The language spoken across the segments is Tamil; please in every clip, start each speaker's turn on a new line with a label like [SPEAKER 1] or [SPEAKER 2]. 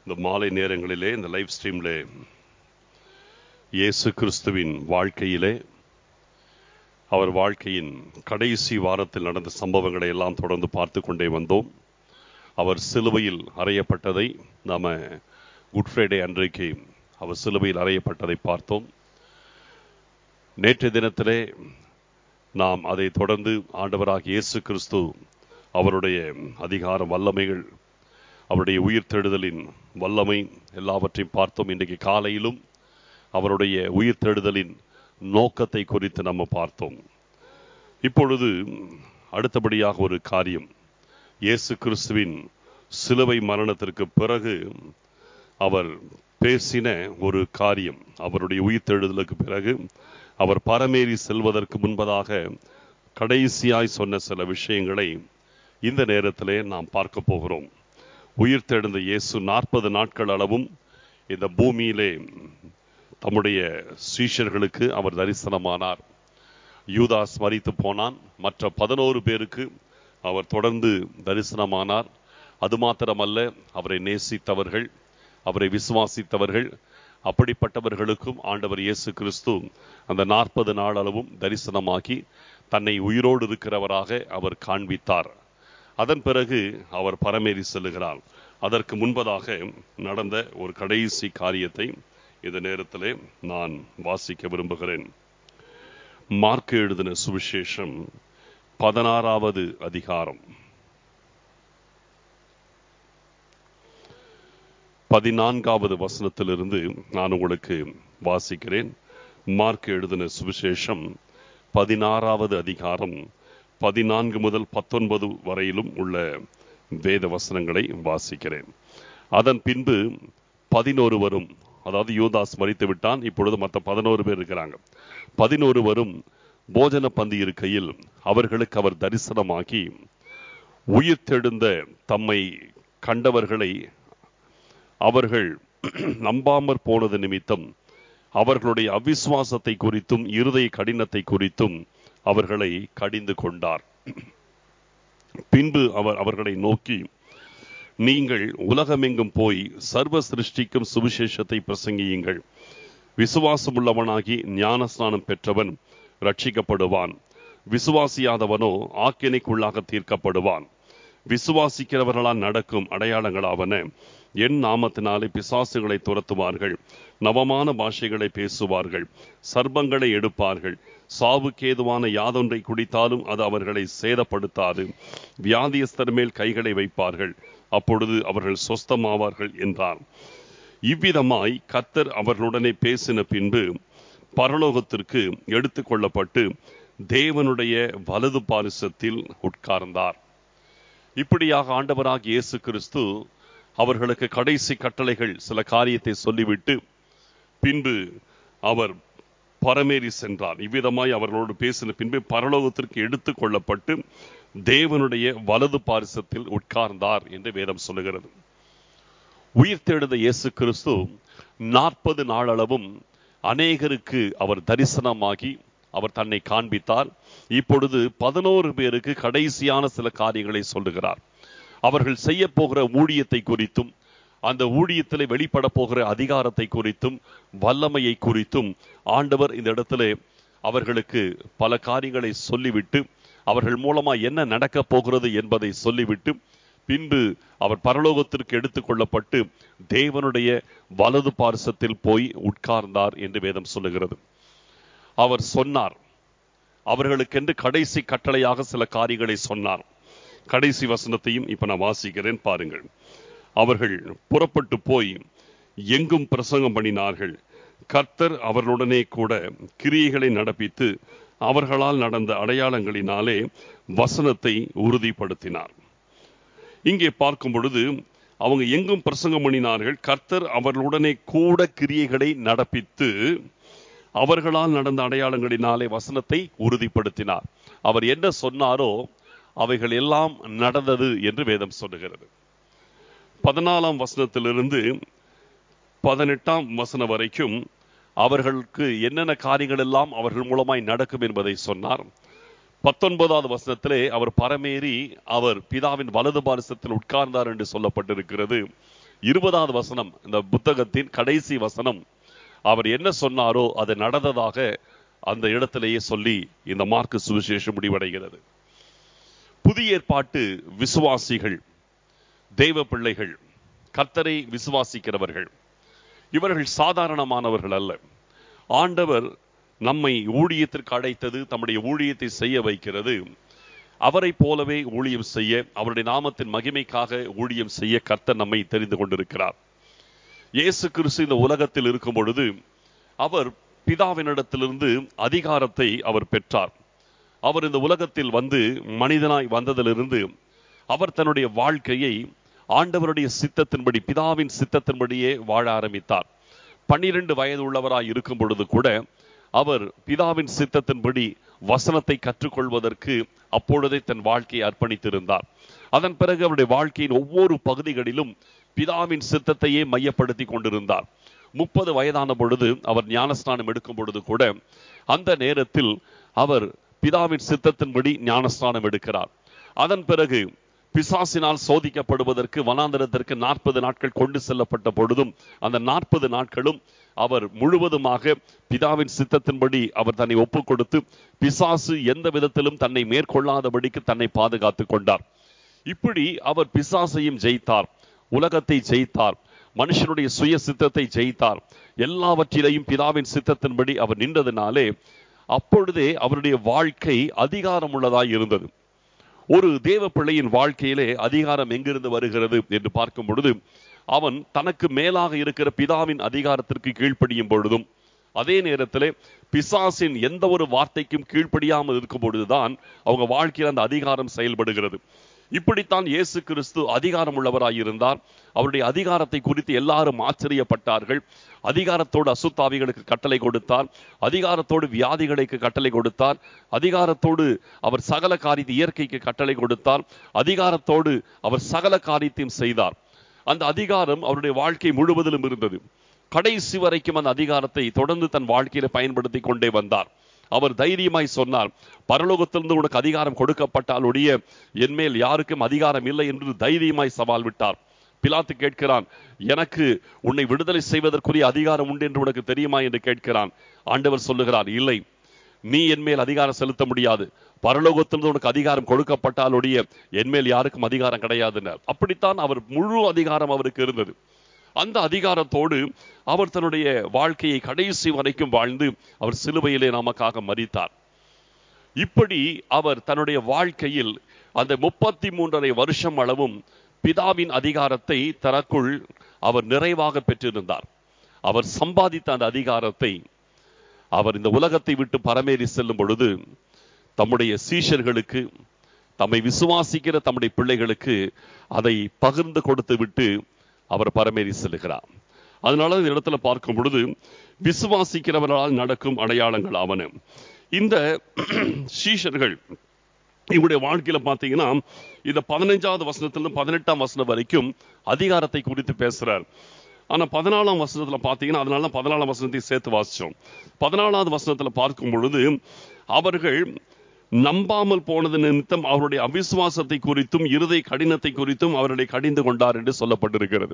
[SPEAKER 1] இந்த மாலை நேரங்களிலே இந்த லைவ் ஸ்ட்ரீம்ல இயேசு கிறிஸ்துவின் வாழ்க்கையிலே அவர் வாழ்க்கையின் கடைசி வாரத்தில் நடந்த சம்பவங்களை எல்லாம் தொடர்ந்து பார்த்து கொண்டே வந்தோம் அவர் சிலுவையில் அறையப்பட்டதை நாம குட் ஃப்ரைடே அன்றைக்கு அவர் சிலுவையில் அறையப்பட்டதை பார்த்தோம் நேற்றைய தினத்திலே நாம் அதை தொடர்ந்து ஆண்டவராக இயேசு கிறிஸ்து அவருடைய அதிகார வல்லமைகள் அவருடைய உயிர்த்தெழுதலின் வல்லமை எல்லாவற்றையும் பார்த்தோம் இன்றைக்கு காலையிலும் அவருடைய உயிர்த்தெழுதலின் நோக்கத்தை குறித்து நம்ம பார்த்தோம் இப்பொழுது அடுத்தபடியாக ஒரு காரியம் இயேசு கிறிஸ்துவின் சிலுவை மரணத்திற்கு பிறகு அவர் பேசின ஒரு காரியம் அவருடைய உயிர்த்தெழுதலுக்கு பிறகு அவர் பரமேறி செல்வதற்கு முன்பதாக கடைசியாய் சொன்ன சில விஷயங்களை இந்த நேரத்திலே நாம் பார்க்க போகிறோம் உயிர்த்தெழுந்த இயேசு நாற்பது நாட்கள் அளவும் இந்த பூமியிலே தம்முடைய சீஷர்களுக்கு அவர் தரிசனமானார் யூதாஸ் மறித்து போனான் மற்ற பதினோரு பேருக்கு அவர் தொடர்ந்து தரிசனமானார் அது மாத்திரமல்ல அவரை நேசித்தவர்கள் அவரை விசுவாசித்தவர்கள் அப்படிப்பட்டவர்களுக்கும் ஆண்டவர் இயேசு கிறிஸ்து அந்த நாற்பது நாள் அளவும் தரிசனமாக்கி தன்னை உயிரோடு இருக்கிறவராக அவர் காண்பித்தார் அதன் பிறகு அவர் பரமேறி செல்லுகிறார் அதற்கு முன்பதாக நடந்த ஒரு கடைசி காரியத்தை இந்த நேரத்திலே நான் வாசிக்க விரும்புகிறேன் மார்க் எழுதின சுவிசேஷம் பதினாறாவது அதிகாரம் பதினான்காவது வசனத்திலிருந்து நான் உங்களுக்கு வாசிக்கிறேன் மார்க் எழுதின சுவிசேஷம் பதினாறாவது அதிகாரம் பதினான்கு முதல் பத்தொன்பது வரையிலும் உள்ள வேத வசனங்களை வாசிக்கிறேன் அதன் பின்பு பதினோரு வரும் அதாவது யூதாஸ் மறித்து விட்டான் இப்பொழுது மற்ற பதினோரு பேர் இருக்கிறாங்க பதினோரு வரும் போஜன பந்தி இருக்கையில் அவர்களுக்கு அவர் தரிசனமாகி உயிர்த்தெழுந்த தம்மை கண்டவர்களை அவர்கள் நம்பாமற் போனது நிமித்தம் அவர்களுடைய அவிசுவாசத்தை குறித்தும் இருதய கடினத்தை குறித்தும் அவர்களை கடிந்து கொண்டார் பின்பு அவர் அவர்களை நோக்கி நீங்கள் உலகமெங்கும் போய் சர்வ சிருஷ்டிக்கும் சுவிசேஷத்தை பிரசங்கியுங்கள் விசுவாசம் உள்ளவனாகி ஞானஸ்நானம் பெற்றவன் ரட்சிக்கப்படுவான் விசுவாசியாதவனோ ஆக்கினைக்குள்ளாக தீர்க்கப்படுவான் விசுவாசிக்கிறவர்களால் நடக்கும் அடையாளங்களாவன என் நாமத்தினாலே பிசாசுகளை துரத்துவார்கள் நவமான பாஷைகளை பேசுவார்கள் சர்ப்பங்களை எடுப்பார்கள் சாவுக்கேதுவான யாதொன்றை குடித்தாலும் அது அவர்களை சேதப்படுத்தாது வியாதியஸ்தர் மேல் கைகளை வைப்பார்கள் அப்பொழுது அவர்கள் சொஸ்தமாவார்கள் என்றார் இவ்விதமாய் கத்தர் அவர்களுடனே பேசின பின்பு பரலோகத்திற்கு எடுத்துக்கொள்ளப்பட்டு தேவனுடைய வலது பாரிசத்தில் உட்கார்ந்தார் இப்படியாக ஆண்டவராக இயேசு கிறிஸ்து அவர்களுக்கு கடைசி கட்டளைகள் சில காரியத்தை சொல்லிவிட்டு பின்பு அவர் பரமேறி சென்றார் இவ்விதமாய் அவர்களோடு பேசின பின்பு பரலோகத்திற்கு எடுத்துக் கொள்ளப்பட்டு தேவனுடைய வலது பாரிசத்தில் உட்கார்ந்தார் என்று வேதம் சொல்லுகிறது உயிர்த்தெழுந்த இயேசு கிறிஸ்து நாற்பது நாளளவும் அநேகருக்கு அவர் தரிசனமாகி அவர் தன்னை காண்பித்தார் இப்பொழுது பதினோரு பேருக்கு கடைசியான சில காரியங்களை சொல்லுகிறார் அவர்கள் செய்ய போகிற ஊழியத்தை குறித்தும் அந்த ஊழியத்தில் வெளிப்பட போகிற அதிகாரத்தை குறித்தும் வல்லமையை குறித்தும் ஆண்டவர் இந்த இடத்துல அவர்களுக்கு பல காரியங்களை சொல்லிவிட்டு அவர்கள் மூலமா என்ன நடக்க போகிறது என்பதை சொல்லிவிட்டு பின்பு அவர் பரலோகத்திற்கு எடுத்துக்கொள்ளப்பட்டு தேவனுடைய வலது பார்சத்தில் போய் உட்கார்ந்தார் என்று வேதம் சொல்லுகிறது அவர் சொன்னார் அவர்களுக்கென்று கடைசி கட்டளையாக சில காரியங்களை சொன்னார் கடைசி வசனத்தையும் இப்ப நான் வாசிக்கிறேன் பாருங்கள் அவர்கள் புறப்பட்டு போய் எங்கும் பிரசங்கம் பண்ணினார்கள் கர்த்தர் அவர்களுடனே கூட கிரியைகளை நடப்பித்து அவர்களால் நடந்த அடையாளங்களினாலே வசனத்தை உறுதிப்படுத்தினார் இங்கே பார்க்கும் பொழுது அவங்க எங்கும் பிரசங்கம் பண்ணினார்கள் கர்த்தர் அவர்களுடனே கூட கிரியைகளை நடப்பித்து அவர்களால் நடந்த அடையாளங்களினாலே வசனத்தை உறுதிப்படுத்தினார் அவர் என்ன சொன்னாரோ அவைகள் எல்லாம் நடந்தது என்று வேதம் சொல்லுகிறது பதினாலாம் வசனத்திலிருந்து பதினெட்டாம் வசனம் வரைக்கும் அவர்களுக்கு என்னென்ன காரியங்கள் எல்லாம் அவர்கள் மூலமாய் நடக்கும் என்பதை சொன்னார் பத்தொன்பதாவது வசனத்திலே அவர் பரமேறி அவர் பிதாவின் வலது பாரசத்தில் உட்கார்ந்தார் என்று சொல்லப்பட்டிருக்கிறது இருபதாவது வசனம் இந்த புத்தகத்தின் கடைசி வசனம் அவர் என்ன சொன்னாரோ அது நடந்ததாக அந்த இடத்திலேயே சொல்லி இந்த மார்க்கு சுவிசேஷம் முடிவடைகிறது புதிய ஏற்பாட்டு விசுவாசிகள் தெய்வ பிள்ளைகள் கர்த்தரை விசுவாசிக்கிறவர்கள் இவர்கள் சாதாரணமானவர்கள் அல்ல ஆண்டவர் நம்மை ஊழியத்திற்கு அழைத்தது தம்முடைய ஊழியத்தை செய்ய வைக்கிறது அவரை போலவே ஊழியம் செய்ய அவருடைய நாமத்தின் மகிமைக்காக ஊழியம் செய்ய கர்த்தர் நம்மை தெரிந்து கொண்டிருக்கிறார் இயேசு கிறிஸ்து இந்த உலகத்தில் இருக்கும் பொழுது அவர் பிதாவினிடத்திலிருந்து அதிகாரத்தை அவர் பெற்றார் அவர் இந்த உலகத்தில் வந்து மனிதனாய் வந்ததிலிருந்து அவர் தன்னுடைய வாழ்க்கையை ஆண்டவருடைய சித்தத்தின்படி பிதாவின் சித்தத்தின்படியே வாழ ஆரம்பித்தார் பன்னிரண்டு வயது உள்ளவராய் இருக்கும் பொழுது கூட அவர் பிதாவின் சித்தத்தின்படி வசனத்தை கற்றுக்கொள்வதற்கு அப்பொழுதே தன் வாழ்க்கையை அர்ப்பணித்திருந்தார் அதன் பிறகு அவருடைய வாழ்க்கையின் ஒவ்வொரு பகுதிகளிலும் பிதாவின் சித்தத்தையே மையப்படுத்தி கொண்டிருந்தார் முப்பது வயதான பொழுது அவர் ஞானஸ்நானம் எடுக்கும் பொழுது கூட அந்த நேரத்தில் அவர் பிதாவின் சித்தத்தின்படி ஞானஸ்நானம் எடுக்கிறார் அதன் பிறகு பிசாசினால் சோதிக்கப்படுவதற்கு வனாந்தரத்திற்கு நாற்பது நாட்கள் கொண்டு செல்லப்பட்ட பொழுதும் அந்த நாற்பது நாட்களும் அவர் முழுவதுமாக பிதாவின் சித்தத்தின்படி அவர் தன்னை ஒப்புக் கொடுத்து பிசாசு எந்த விதத்திலும் தன்னை மேற்கொள்ளாதபடிக்கு தன்னை பாதுகாத்துக் கொண்டார் இப்படி அவர் பிசாசையும் ஜெயித்தார் உலகத்தை ஜெயித்தார் மனுஷனுடைய சுய சித்தத்தை ஜெயித்தார் எல்லாவற்றிலையும் பிதாவின் சித்தத்தின்படி அவர் நின்றதினாலே அப்பொழுதே அவருடைய வாழ்க்கை அதிகாரம் உள்ளதாய் இருந்தது ஒரு தேவ பிள்ளையின் வாழ்க்கையிலே அதிகாரம் எங்கிருந்து வருகிறது என்று பார்க்கும் பொழுது அவன் தனக்கு மேலாக இருக்கிற பிதாவின் அதிகாரத்திற்கு கீழ்ப்படியும் பொழுதும் அதே நேரத்திலே பிசாசின் எந்த ஒரு வார்த்தைக்கும் கீழ்ப்படியாமல் இருக்கும் பொழுதுதான் அவங்க வாழ்க்கையில் அந்த அதிகாரம் செயல்படுகிறது இப்படித்தான் இயேசு கிறிஸ்து அதிகாரம் உள்ளவராய் இருந்தார் அவருடைய அதிகாரத்தை குறித்து எல்லாரும் ஆச்சரியப்பட்டார்கள் அதிகாரத்தோடு அசுத்தாவிகளுக்கு கட்டளை கொடுத்தார் அதிகாரத்தோடு வியாதிகளுக்கு கட்டளை கொடுத்தார் அதிகாரத்தோடு அவர் சகல காரியத்தை இயற்கைக்கு கட்டளை கொடுத்தார் அதிகாரத்தோடு அவர் சகல காரியத்தையும் செய்தார் அந்த அதிகாரம் அவருடைய வாழ்க்கை முழுவதிலும் இருந்தது கடைசி வரைக்கும் அந்த அதிகாரத்தை தொடர்ந்து தன் வாழ்க்கையில பயன்படுத்தி கொண்டே வந்தார் அவர் தைரியமாய் சொன்னார் பரலோகத்திலிருந்து உனக்கு அதிகாரம் கொடுக்கப்பட்டால் ஒழிய என்மேல் யாருக்கும் அதிகாரம் இல்லை என்று தைரியமாய் சவால் விட்டார் பிலாத்து கேட்கிறான் எனக்கு உன்னை விடுதலை செய்வதற்குரிய அதிகாரம் உண்டு என்று உனக்கு தெரியுமா என்று கேட்கிறான் ஆண்டவர் சொல்லுகிறார் இல்லை நீ என்மேல் அதிகாரம் செலுத்த முடியாது பரலோகத்திலிருந்து உனக்கு அதிகாரம் கொடுக்கப்பட்டால் ஒழிய என்மேல் யாருக்கும் அதிகாரம் கிடையாதுன்னார் அப்படித்தான் அவர் முழு அதிகாரம் அவருக்கு இருந்தது அந்த அதிகாரத்தோடு அவர் தன்னுடைய வாழ்க்கையை கடைசி வரைக்கும் வாழ்ந்து அவர் சிலுவையிலே நமக்காக மறித்தார் இப்படி அவர் தன்னுடைய வாழ்க்கையில் அந்த முப்பத்தி மூன்றரை வருஷம் அளவும் பிதாவின் அதிகாரத்தை தனக்குள் அவர் நிறைவாக பெற்றிருந்தார் அவர் சம்பாதித்த அந்த அதிகாரத்தை அவர் இந்த உலகத்தை விட்டு பரமேறி செல்லும் பொழுது தம்முடைய சீஷர்களுக்கு தம்மை விசுவாசிக்கிற தம்முடைய பிள்ளைகளுக்கு அதை பகிர்ந்து கொடுத்து விட்டு அவர் பரமேறி செல்லுகிறார் அதனால இந்த இடத்துல பார்க்கும் பொழுது விசுவாசிக்கிறவர்களால் நடக்கும் அடையாளங்கள் ஆவன இந்த சீஷர்கள் இவருடைய வாழ்க்கையில பாத்தீங்கன்னா இந்த பதினஞ்சாவது வசனத்திலிருந்து பதினெட்டாம் வசனம் வரைக்கும் அதிகாரத்தை குறித்து பேசுறார் ஆனா பதினாலாம் வசனத்துல பாத்தீங்கன்னா அதனால பதினாலாம் வசனத்தை சேர்த்து வாசிச்சோம் பதினாலாவது வசனத்துல பார்க்கும் பொழுது அவர்கள் நம்பாமல் போனது நிமித்தம் அவருடைய அவிசுவாசத்தை குறித்தும் இருதை கடினத்தை குறித்தும் அவர்களை கடிந்து கொண்டார் என்று சொல்லப்பட்டிருக்கிறது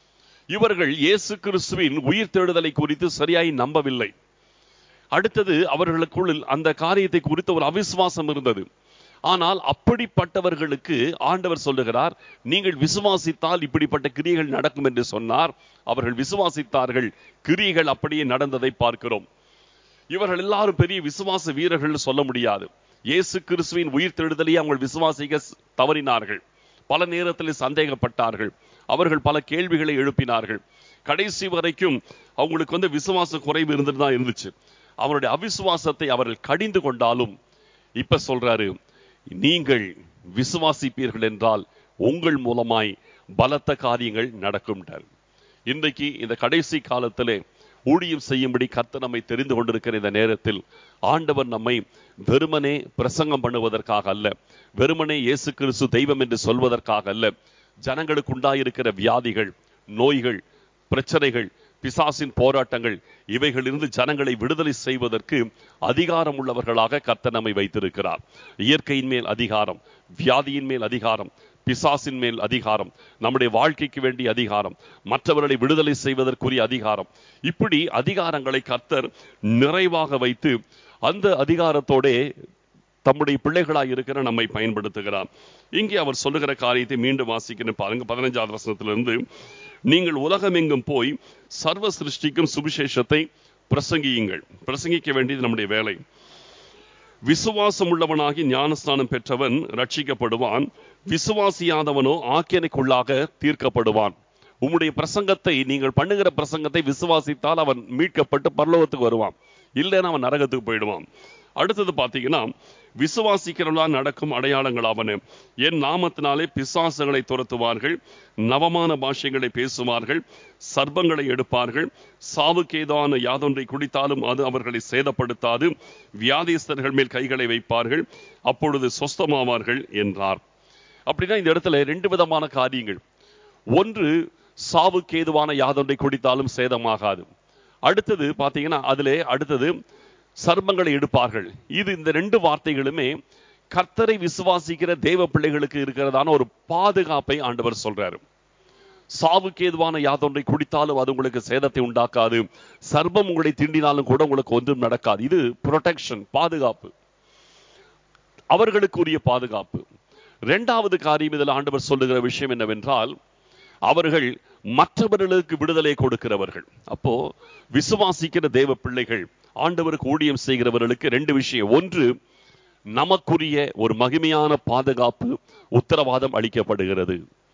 [SPEAKER 1] இவர்கள் இயேசு கிறிஸ்துவின் உயிர் தேடுதலை குறித்து சரியாய் நம்பவில்லை அடுத்தது அவர்களுக்குள் அந்த காரியத்தை குறித்து ஒரு அவிசுவாசம் இருந்தது ஆனால் அப்படிப்பட்டவர்களுக்கு ஆண்டவர் சொல்லுகிறார் நீங்கள் விசுவாசித்தால் இப்படிப்பட்ட கிரியைகள் நடக்கும் என்று சொன்னார் அவர்கள் விசுவாசித்தார்கள் கிரியைகள் அப்படியே நடந்ததை பார்க்கிறோம் இவர்கள் எல்லாரும் பெரிய விசுவாச வீரர்கள் சொல்ல முடியாது இயேசு கிறிஸ்துவின் உயிர் தெழுதலையே அவங்க விசுவாசிக்க தவறினார்கள் பல நேரத்தில் சந்தேகப்பட்டார்கள் அவர்கள் பல கேள்விகளை எழுப்பினார்கள் கடைசி வரைக்கும் அவங்களுக்கு வந்து விசுவாச குறைவு இருந்துட்டு தான் இருந்துச்சு அவருடைய அவிசுவாசத்தை அவர்கள் கடிந்து கொண்டாலும் இப்ப சொல்றாரு நீங்கள் விசுவாசிப்பீர்கள் என்றால் உங்கள் மூலமாய் பலத்த காரியங்கள் நடக்கும் இன்றைக்கு இந்த கடைசி காலத்திலே ஊழியம் செய்யும்படி கர்த்தர் நம்மை தெரிந்து கொண்டிருக்கிற இந்த நேரத்தில் ஆண்டவர் நம்மை வெறுமனே பிரசங்கம் பண்ணுவதற்காக அல்ல வெறுமனே இயேசு கிறிஸ்து தெய்வம் என்று சொல்வதற்காக அல்ல ஜனங்களுக்கு உண்டாயிருக்கிற வியாதிகள் நோய்கள் பிரச்சனைகள் பிசாசின் போராட்டங்கள் இவைகளிலிருந்து ஜனங்களை விடுதலை செய்வதற்கு அதிகாரம் உள்ளவர்களாக கர்த்தர் நம்மை வைத்திருக்கிறார் இயற்கையின் மேல் அதிகாரம் வியாதியின் மேல் அதிகாரம் பிசாசின் மேல் அதிகாரம் நம்முடைய வாழ்க்கைக்கு வேண்டிய அதிகாரம் மற்றவர்களை விடுதலை செய்வதற்குரிய அதிகாரம் இப்படி அதிகாரங்களை கர்த்தர் நிறைவாக வைத்து அந்த அதிகாரத்தோடே தம்முடைய பிள்ளைகளாய் இருக்கிற நம்மை பயன்படுத்துகிறார் இங்கே அவர் சொல்லுகிற காரியத்தை மீண்டும் வாசிக்கிறேன் பாருங்க பதினஞ்சாவது வசனத்திலிருந்து நீங்கள் உலகமெங்கும் போய் சர்வ சிருஷ்டிக்கும் சுவிசேஷத்தை பிரசங்கியுங்கள் பிரசங்கிக்க வேண்டியது நம்முடைய வேலை விசுவாசம் உள்ளவனாகி ஞானஸ்நானம் பெற்றவன் ரட்சிக்கப்படுவான் விசுவாசியாதவனோ ஆக்கியனைக்குள்ளாக தீர்க்கப்படுவான் உம்முடைய பிரசங்கத்தை நீங்கள் பண்ணுகிற பிரசங்கத்தை விசுவாசித்தால் அவன் மீட்கப்பட்டு பரலோகத்துக்கு வருவான் இல்லைன்னா அவன் நரகத்துக்கு போயிடுவான் அடுத்தது பார்த்தீங்கன்னா விசுவாசிக்கிறவர்களால் நடக்கும் அடையாளங்களாவன என் நாமத்தினாலே பிசாசுகளை துரத்துவார்கள் நவமான பாஷைகளை பேசுவார்கள் சர்ப்பங்களை எடுப்பார்கள் சாவுக்கேதான யாதொன்றை குடித்தாலும் அது அவர்களை சேதப்படுத்தாது வியாதிஸ்தர்கள் மேல் கைகளை வைப்பார்கள் அப்பொழுது சொஸ்தமாவார்கள் என்றார் அப்படின்னா இந்த இடத்துல ரெண்டு விதமான காரியங்கள் ஒன்று சாவுக்கேதுவான யாதொன்றை குடித்தாலும் சேதமாகாது அடுத்தது பார்த்தீங்கன்னா அதிலே அடுத்தது சர்மங்களை எடுப்பார்கள் இது இந்த ரெண்டு வார்த்தைகளுமே கர்த்தரை விசுவாசிக்கிற தேவ பிள்ளைகளுக்கு இருக்கிறதான ஒரு பாதுகாப்பை ஆண்டவர் சொல்றாரு சாவுக்கு ஏதுவான யாதொன்றை குடித்தாலும் அது உங்களுக்கு சேதத்தை உண்டாக்காது சர்ப்பம் உங்களை தீண்டினாலும் கூட உங்களுக்கு ஒன்றும் நடக்காது இது புரொடெக்ஷன் பாதுகாப்பு அவர்களுக்குரிய பாதுகாப்பு இரண்டாவது காரியம் இதில் ஆண்டவர் சொல்லுகிற விஷயம் என்னவென்றால் அவர்கள் மற்றவர்களுக்கு விடுதலை கொடுக்கிறவர்கள் அப்போ விசுவாசிக்கிற தேவ பிள்ளைகள் ஆண்டவருக்கு ஊழியம் செய்கிறவர்களுக்கு ரெண்டு விஷயம் ஒன்று நமக்குரிய ஒரு மகிமையான பாதுகாப்பு உத்தரவாதம் அளிக்கப்படுகிறது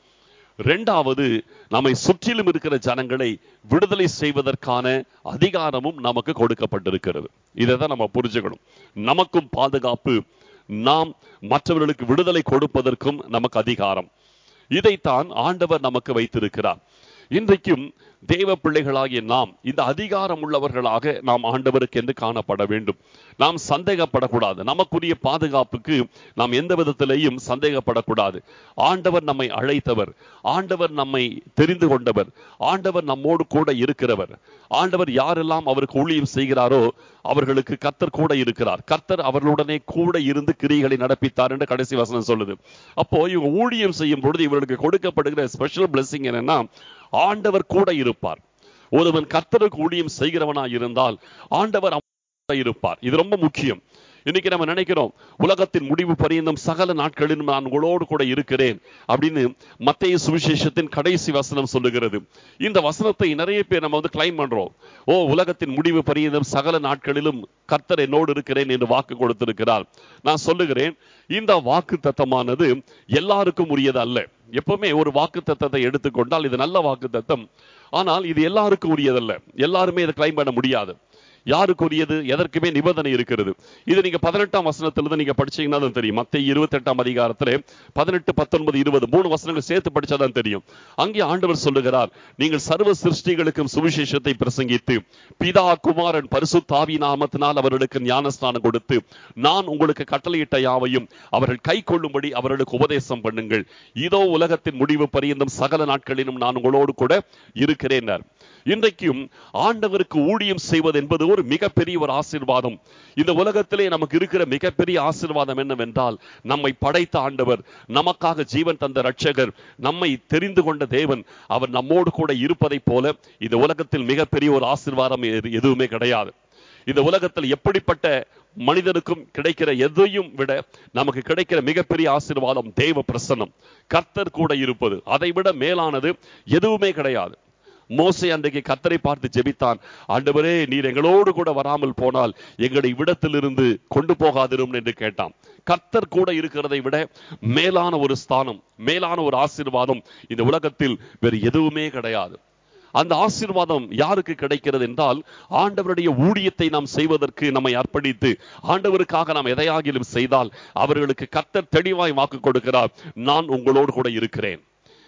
[SPEAKER 1] இரண்டாவது நம்மை சுற்றிலும் இருக்கிற ஜனங்களை விடுதலை செய்வதற்கான அதிகாரமும் நமக்கு கொடுக்கப்பட்டிருக்கிறது இதை தான் நம்ம புரிஞ்சுக்கணும் நமக்கும் பாதுகாப்பு நாம் மற்றவர்களுக்கு விடுதலை கொடுப்பதற்கும் நமக்கு அதிகாரம் இதைத்தான் ஆண்டவர் நமக்கு வைத்திருக்கிறார் இன்றைக்கும் தேவ பிள்ளைகளாகிய நாம் இந்த அதிகாரம் உள்ளவர்களாக நாம் ஆண்டவருக்கு என்று காணப்பட வேண்டும் நாம் சந்தேகப்படக்கூடாது நமக்குரிய பாதுகாப்புக்கு நாம் எந்த விதத்திலேயும் சந்தேகப்படக்கூடாது ஆண்டவர் நம்மை அழைத்தவர் ஆண்டவர் நம்மை தெரிந்து கொண்டவர் ஆண்டவர் நம்மோடு கூட இருக்கிறவர் ஆண்டவர் யாரெல்லாம் அவருக்கு ஊழியம் செய்கிறாரோ அவர்களுக்கு கர்த்தர் கூட இருக்கிறார் கர்த்தர் அவர்களுடனே கூட இருந்து கிரிகளை நடப்பித்தார் என்று கடைசி வசனம் சொல்லுது அப்போ இவங்க ஊழியம் செய்யும் பொழுது இவர்களுக்கு கொடுக்கப்படுகிற ஸ்பெஷல் பிளஸிங் என்னன்னா ஆண்டவர் கூட இருப்பார் ஒருவன் கர்த்தருக்கு ஊழியம் செய்கிறவனா இருந்தால் ஆண்டவர் அவனோடு இருப்பார் இது ரொம்ப முக்கியம் இன்னைக்கு நம்ம நினைக்கிறோம் உலகத்தின் முடிவு பரியந்தம் சகல நாட்களிலும் நான் உங்களோடு கூட இருக்கிறேன் அப்படின்னு மத்திய சுவிசேஷத்தின் கடைசி வசனம் சொல்லுகிறது இந்த வசனத்தை நிறைய பேர் நம்ம வந்து கிளைம் பண்றோம் ஓ உலகத்தின் முடிவு பரியந்தம் சகல நாட்களிலும் கர்த்தர் என்னோடு இருக்கிறேன் என்று வாக்கு கொடுத்திருக்கிறார் நான் சொல்லுகிறேன் இந்த வாக்கு தத்தமானது எல்லாருக்கும் உரியது அல்ல எப்பவுமே ஒரு வாக்கு தத்தத்தை எடுத்துக்கொண்டால் இது நல்ல வாக்கு தத்தம் ஆனால் இது எல்லாருக்கும் உரியதல்ல எல்லாருமே இதை கிளைம் பண்ண முடியாது யாருக்கு உரியது எதற்குமே நிபந்தனை இருக்கிறது இது நீங்க பதினெட்டாம் வசனத்திலிருந்து நீங்க படிச்சீங்கன்னா தான் தெரியும் மத்திய இருபத்தி எட்டாம் அதிகாரத்துல பதினெட்டு பத்தொன்பது இருபது மூணு வசனங்கள் சேர்த்து படிச்சாதான் தெரியும் அங்கே ஆண்டவர் சொல்லுகிறார் நீங்கள் சர்வ சிருஷ்டிகளுக்கும் சுவிசேஷத்தை பிரசங்கித்து பிதா குமாரன் பரிசுத்தாவி நாமத்தினால் அவர்களுக்கு ஞானஸ்நானம் கொடுத்து நான் உங்களுக்கு கட்டளையிட்ட யாவையும் அவர்கள் கை கொள்ளும்படி அவர்களுக்கு உபதேசம் பண்ணுங்கள் இதோ உலகத்தின் முடிவு பரியந்தம் சகல நாட்களிலும் நான் உங்களோடு கூட இருக்கிறேன் இன்றைக்கும் ஆண்டவருக்கு ஊழியம் செய்வது என்பது ஒரு மிகப்பெரிய ஒரு ஆசீர்வாதம் இந்த உலகத்திலே நமக்கு இருக்கிற மிகப்பெரிய ஆசீர்வாதம் என்னவென்றால் நம்மை படைத்த ஆண்டவர் நமக்காக ஜீவன் தந்த ரட்சகர் நம்மை தெரிந்து கொண்ட தேவன் அவர் நம்மோடு கூட இருப்பதைப் போல இந்த உலகத்தில் மிகப்பெரிய ஒரு ஆசீர்வாதம் எது- எதுவுமே கிடையாது இந்த உலகத்தில் எப்படிப்பட்ட மனிதனுக்கும் கிடைக்கிற எதையும் விட நமக்கு கிடைக்கிற மிகப்பெரிய ஆசீர்வாதம் தேவ பிரசன்னம் கர்த்தர் கூட இருப்பது அதை விட மேலானது எதுவுமே கிடையாது மோசே அன்றைக்கு கர்த்தரை பார்த்து ஜெபித்தான் ஆண்டவரே நீர் எங்களோடு கூட வராமல் போனால் எங்களை இவ்விடத்திலிருந்து கொண்டு போகாதிரும் என்று கேட்டான் கர்த்தர் கூட இருக்கிறதை விட மேலான ஒரு ஸ்தானம் மேலான ஒரு ஆசீர்வாதம் இந்த உலகத்தில் வேறு எதுவுமே கிடையாது அந்த ஆசீர்வாதம் யாருக்கு கிடைக்கிறது என்றால் ஆண்டவருடைய ஊழியத்தை நாம் செய்வதற்கு நம்மை அர்ப்பணித்து ஆண்டவருக்காக நாம் எதையாகிலும் செய்தால் அவர்களுக்கு கர்த்தர் தெளிவாய் வாக்கு கொடுக்கிறார் நான் உங்களோடு கூட இருக்கிறேன்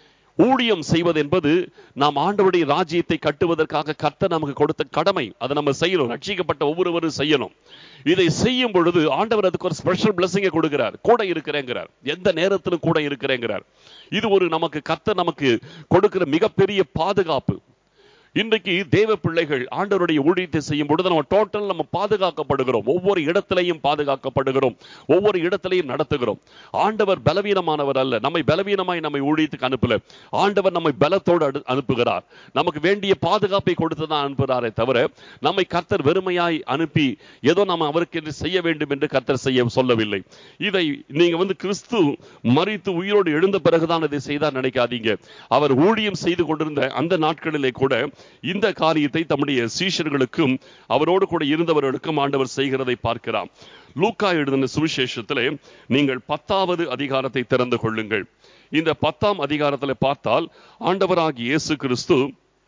[SPEAKER 1] ஊழியம் செய்வது என்பது நாம் ஆண்டவருடைய ராஜ்யத்தை கட்டுவதற்காக கர்த்தர் நமக்கு கொடுத்த கடமை அதை நம்ம செய்யணும் ரட்சிக்கப்பட்ட ஒவ்வொருவரும் செய்யணும் இதை செய்யும் பொழுது ஆண்டவர் அதுக்கு ஒரு ஸ்பெஷல் பிளஸிங்கை கொடுக்கிறார் கூட இருக்கிறேங்கிறார் எந்த நேரத்திலும் கூட இருக்கிறேங்கிறார் இது ஒரு நமக்கு கர்த்தர் நமக்கு கொடுக்கிற மிகப்பெரிய பாதுகாப்பு இன்றைக்கு தேவ பிள்ளைகள் ஆண்டவருடைய ஊழியத்தை செய்யும் பொழுது நம்ம டோட்டல் நம்ம பாதுகாக்கப்படுகிறோம் ஒவ்வொரு இடத்திலையும் பாதுகாக்கப்படுகிறோம் ஒவ்வொரு இடத்திலையும் நடத்துகிறோம் ஆண்டவர் பலவீனமானவர் அல்ல நம்மை பலவீனமாய் நம்மை ஊழியத்துக்கு அனுப்பல ஆண்டவர் நம்மை பலத்தோடு அடு- அனுப்புகிறார் நமக்கு வேண்டிய பாதுகாப்பை கொடுத்து தான் அனுப்புகிறாரே தவிர நம்மை கர்த்தர் வெறுமையாய் அனுப்பி ஏதோ நம்ம அவருக்கு என்று செய்ய வேண்டும் என்று கர்த்தர் செய்ய சொல்லவில்லை இதை நீங்க வந்து கிறிஸ்து மறித்து உயிரோடு எழுந்த பிறகுதான் இதை செய்தார் நினைக்காதீங்க அவர் ஊழியம் செய்து கொண்டிருந்த அந்த நாட்களிலே கூட இந்த காரியத்தை தம்முடைய சீஷர்களுக்கும் அவரோடு கூட இருந்தவர்களுக்கும் ஆண்டவர் செய்கிறதை பார்க்கிறார் லூக்கா எழுதின சுவிசேஷத்திலே நீங்கள் பத்தாவது அதிகாரத்தை திறந்து கொள்ளுங்கள் இந்த பத்தாம் அதிகாரத்தில் பார்த்தால் ஆண்டவராகிய இயேசு கிறிஸ்து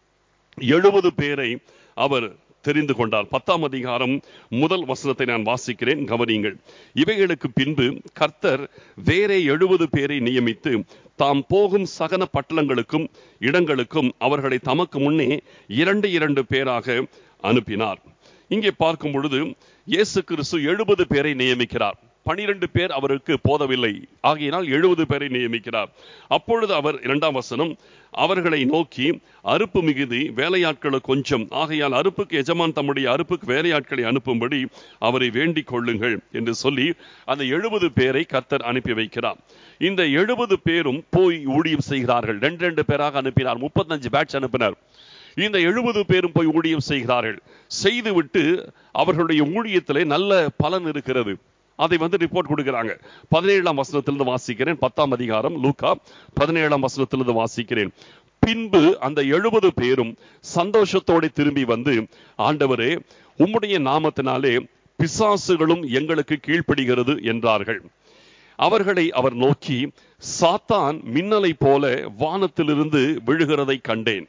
[SPEAKER 1] எழுபது பேரை அவர் தெரிந்து கொண்டார் பத்தாம் அதிகாரம் முதல் வசனத்தை நான் வாசிக்கிறேன் கவனியுங்கள் இவைகளுக்கு பின்பு கர்த்தர் வேறே எழுபது பேரை நியமித்து தாம் போகும் சகன பட்டணங்களுக்கும் இடங்களுக்கும் அவர்களை தமக்கு முன்னே இரண்டு இரண்டு பேராக அனுப்பினார் இங்கே பார்க்கும் பொழுது இயேசு கிறிஸ்து எழுபது பேரை நியமிக்கிறார் பனிரெண்டு பேர் அவருக்கு போதவில்லை ஆகையினால் எழுபது பேரை நியமிக்கிறார் அப்பொழுது அவர் இரண்டாம் வசனம் அவர்களை நோக்கி அறுப்பு மிகுதி வேலையாட்களை கொஞ்சம் ஆகையால் அறுப்புக்கு எஜமான் தம்முடைய அறுப்புக்கு வேலையாட்களை அனுப்பும்படி அவரை வேண்டிக் கொள்ளுங்கள் என்று சொல்லி அந்த எழுபது பேரை கர்த்தர் அனுப்பி வைக்கிறார் இந்த எழுபது பேரும் போய் ஊழியம் செய்கிறார்கள் ரெண்டு ரெண்டு பேராக அனுப்பினார் முப்பத்தஞ்சு பேட்ச் அனுப்பினார் இந்த எழுபது பேரும் போய் ஊழியம் செய்கிறார்கள் செய்துவிட்டு அவர்களுடைய ஊழியத்திலே நல்ல பலன் இருக்கிறது அதை வந்து ரிப்போர்ட் கொடுக்கிறாங்க பதினேழாம் வசனத்திலிருந்து வாசிக்கிறேன் பத்தாம் அதிகாரம் லூக்கா பதினேழாம் வசனத்திலிருந்து வாசிக்கிறேன் பின்பு அந்த எழுபது பேரும் சந்தோஷத்தோடு திரும்பி வந்து ஆண்டவரே உம்முடைய நாமத்தினாலே பிசாசுகளும் எங்களுக்கு கீழ்ப்படுகிறது என்றார்கள் அவர்களை அவர் நோக்கி சாத்தான் மின்னலை போல வானத்திலிருந்து விழுகிறதை கண்டேன்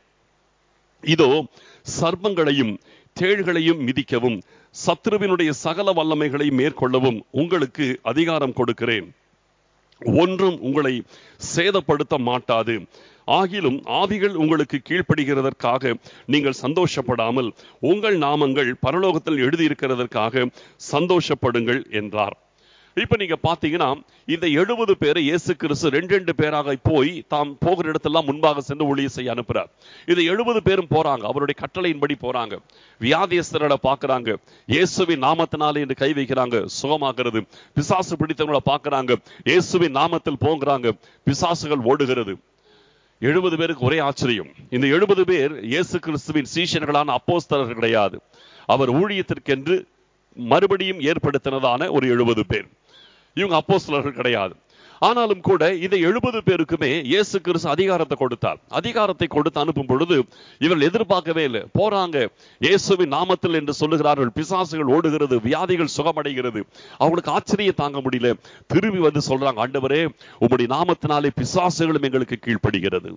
[SPEAKER 1] இதோ சர்ப்பங்களையும் தேள்களையும் மிதிக்கவும் சத்ருவினுடைய சகல வல்லமைகளை மேற்கொள்ளவும் உங்களுக்கு அதிகாரம் கொடுக்கிறேன் ஒன்றும் உங்களை சேதப்படுத்த மாட்டாது ஆகிலும் ஆவிகள் உங்களுக்கு கீழ்ப்படுகிறதற்காக நீங்கள் சந்தோஷப்படாமல் உங்கள் நாமங்கள் பரலோகத்தில் எழுதியிருக்கிறதற்காக சந்தோஷப்படுங்கள் என்றார் இப்ப நீங்க பாத்தீங்கன்னா இந்த எழுபது பேரை இயேசு கிறிஸ்து ரெண்டு ரெண்டு பேராக போய் தாம் போகிற இடத்தெல்லாம் முன்பாக சென்று ஊழிய செய்ய அனுப்புறார் இது எழுபது பேரும் போறாங்க அவருடைய கட்டளையின்படி போறாங்க வியாதியஸ்தர்களை பார்க்கறாங்க இயேசுவின் நாமத்தினாலே என்று கை வைக்கிறாங்க சுகமாகிறது பிசாசு பிடித்தவங்களை பார்க்கறாங்க இயேசுவின் நாமத்தில் போகிறாங்க பிசாசுகள் ஓடுகிறது எழுபது பேருக்கு ஒரே ஆச்சரியம் இந்த எழுபது பேர் இயேசு கிறிஸ்துவின் சீஷர்களான அப்போஸ்தலர்கள் கிடையாது அவர் ஊழியத்திற்கென்று மறுபடியும் ஏற்படுத்தினதான ஒரு எழுபது பேர் இவங்க அப்போஸ்தலர்கள் கிடையாது ஆனாலும் கூட இந்த எழுபது பேருக்குமே இயேசு கிறிஸ்து அதிகாரத்தை கொடுத்தார் அதிகாரத்தை கொடுத்து அனுப்பும் பொழுது இவர்கள் எதிர்பார்க்கவே இல்லை போறாங்க இயேசுவின் நாமத்தில் என்று சொல்லுகிறார்கள் பிசாசுகள் ஓடுகிறது வியாதிகள் சுகமடைகிறது அவங்களுக்கு ஆச்சரியம் தாங்க முடியல திரும்பி வந்து சொல்றாங்க ஆண்டவரே உம்முடைய நாமத்தினாலே பிசாசுகளும் எங்களுக்கு கீழ்ப்படுகிறது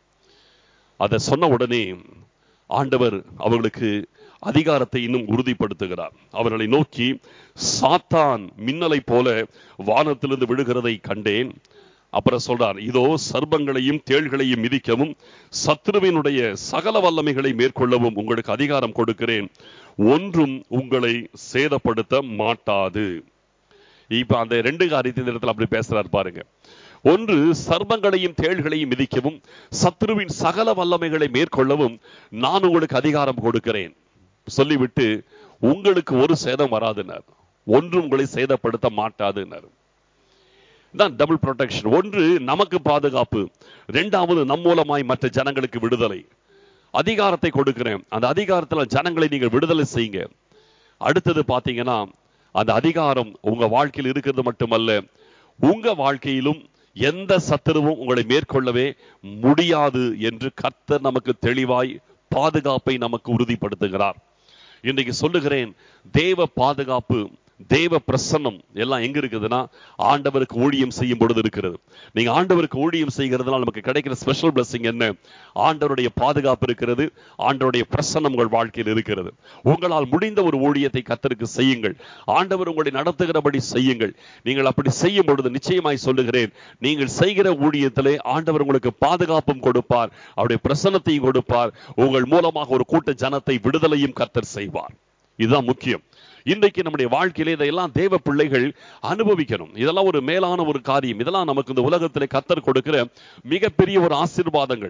[SPEAKER 1] அதை சொன்ன உடனே ஆண்டவர் அவர்களுக்கு அதிகாரத்தை இன்னும் உறுதிப்படுத்துகிறார் அவர்களை நோக்கி சாத்தான் மின்னலை போல வானத்திலிருந்து விழுகிறதை கண்டேன் அப்புறம் சொல்றார் இதோ சர்ப்பங்களையும் தேள்களையும் மிதிக்கவும் சத்ருவினுடைய சகல வல்லமைகளை மேற்கொள்ளவும் உங்களுக்கு அதிகாரம் கொடுக்கிறேன் ஒன்றும் உங்களை சேதப்படுத்த மாட்டாது இப்ப அந்த ரெண்டு காரியத்தை இந்த இடத்துல அப்படி பேசுறாரு பாருங்க ஒன்று சர்ப்பங்களையும் தேள்களையும் மிதிக்கவும் சத்ருவின் சகல வல்லமைகளை மேற்கொள்ளவும் நான் உங்களுக்கு அதிகாரம் கொடுக்கிறேன் சொல்லிவிட்டு உங்களுக்கு ஒரு சேதம் வராதுனர் ஒன்றும் உங்களை சேதப்படுத்த மாட்டாதுனர் தான் டபுள் ப்ரொடெக்ஷன் ஒன்று நமக்கு பாதுகாப்பு இரண்டாவது நம் மூலமாய் மற்ற ஜனங்களுக்கு விடுதலை அதிகாரத்தை கொடுக்கிறேன் அந்த அதிகாரத்துல ஜனங்களை நீங்கள் விடுதலை செய்யுங்க அடுத்தது பாத்தீங்கன்னா அந்த அதிகாரம் உங்க வாழ்க்கையில் இருக்கிறது மட்டுமல்ல உங்க வாழ்க்கையிலும் எந்த சத்துருவும் உங்களை மேற்கொள்ளவே முடியாது என்று கர்த்தர் நமக்கு தெளிவாய் பாதுகாப்பை நமக்கு உறுதிப்படுத்துகிறார் இன்றைக்கு சொல்லுகிறேன் தேவ பாதுகாப்பு தேவ பிரசன்னம் எல்லாம் எங்க இருக்குதுன்னா ஆண்டவருக்கு ஊழியம் செய்யும் பொழுது இருக்கிறது நீங்க ஆண்டவருக்கு ஊழியம் செய்கிறதுனால நமக்கு கிடைக்கிற ஸ்பெஷல் blessing என்ன ஆண்டவருடைய பாதுகாப்பு இருக்கிறது ஆண்டவருடைய பிரசன்னம் உங்கள் வாழ்க்கையில் இருக்கிறது உங்களால் முடிந்த ஒரு ஊழியத்தை கத்தருக்கு செய்யுங்கள் ஆண்டவர் உங்களை நடத்துகிறபடி செய்யுங்கள் நீங்கள் அப்படி செய்யும் பொழுது நிச்சயமாய் சொல்லுகிறேன் நீங்கள் செய்கிற ஊழியத்திலே ஆண்டவர் உங்களுக்கு பாதுகாப்பும் கொடுப்பார் அவருடைய பிரசன்னத்தையும் கொடுப்பார் உங்கள் மூலமாக ஒரு கூட்ட ஜனத்தை விடுதலையும் கத்தர் செய்வார் இதுதான் முக்கியம் இன்றைக்கு நம்முடைய வாழ்க்கையில இதையெல்லாம் தேவ பிள்ளைகள் அனுபவிக்கணும் இதெல்லாம் ஒரு மேலான ஒரு காரியம் இதெல்லாம் நமக்கு இந்த உலகத்திலே கத்தர் கொடுக்கிற மிகப்பெரிய ஒரு ஆசீர்வாதங்கள்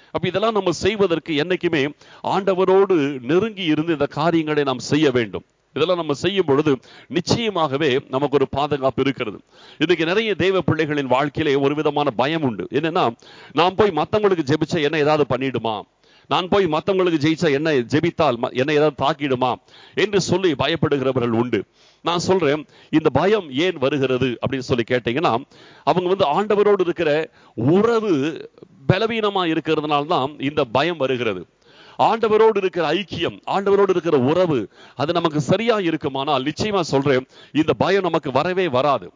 [SPEAKER 1] அப்ப இதெல்லாம் நம்ம செய்வதற்கு என்னைக்குமே ஆண்டவரோடு நெருங்கி இருந்து இந்த காரியங்களை நாம் செய்ய வேண்டும் இதெல்லாம் நம்ம செய்யும் பொழுது நிச்சயமாகவே நமக்கு ஒரு பாதுகாப்பு இருக்கிறது இன்னைக்கு நிறைய தெய்வ பிள்ளைகளின் வாழ்க்கையிலே ஒரு விதமான பயம் உண்டு என்னன்னா நான் போய் மத்தவங்களுக்கு ஜெபிச்சா என்ன ஏதாவது பண்ணிடுமா நான் போய் மத்தவங்களுக்கு ஜெயிச்சா என்ன ஜெபித்தால் ம- என்ன ஏதாவது தாக்கிடுமா என்று சொல்லி பயப்படுகிறவர்கள் உண்டு நான் சொல்றேன் இந்த பயம் ஏன் வருகிறது அப்படின்னு சொல்லி கேட்டீங்கன்னா அவங்க வந்து ஆண்டவரோடு இருக்கிற உறவு பலவீனமா இருக்கிறதுனால தான் இந்த பயம் வருகிறது ஆண்டவரோடு இருக்கிற ஐக்கியம் ஆண்டவரோடு இருக்கிற உறவு அது நமக்கு சரியா இருக்குமானால் நிச்சயமா சொல்றேன் இந்த பயம் நமக்கு வரவே வராது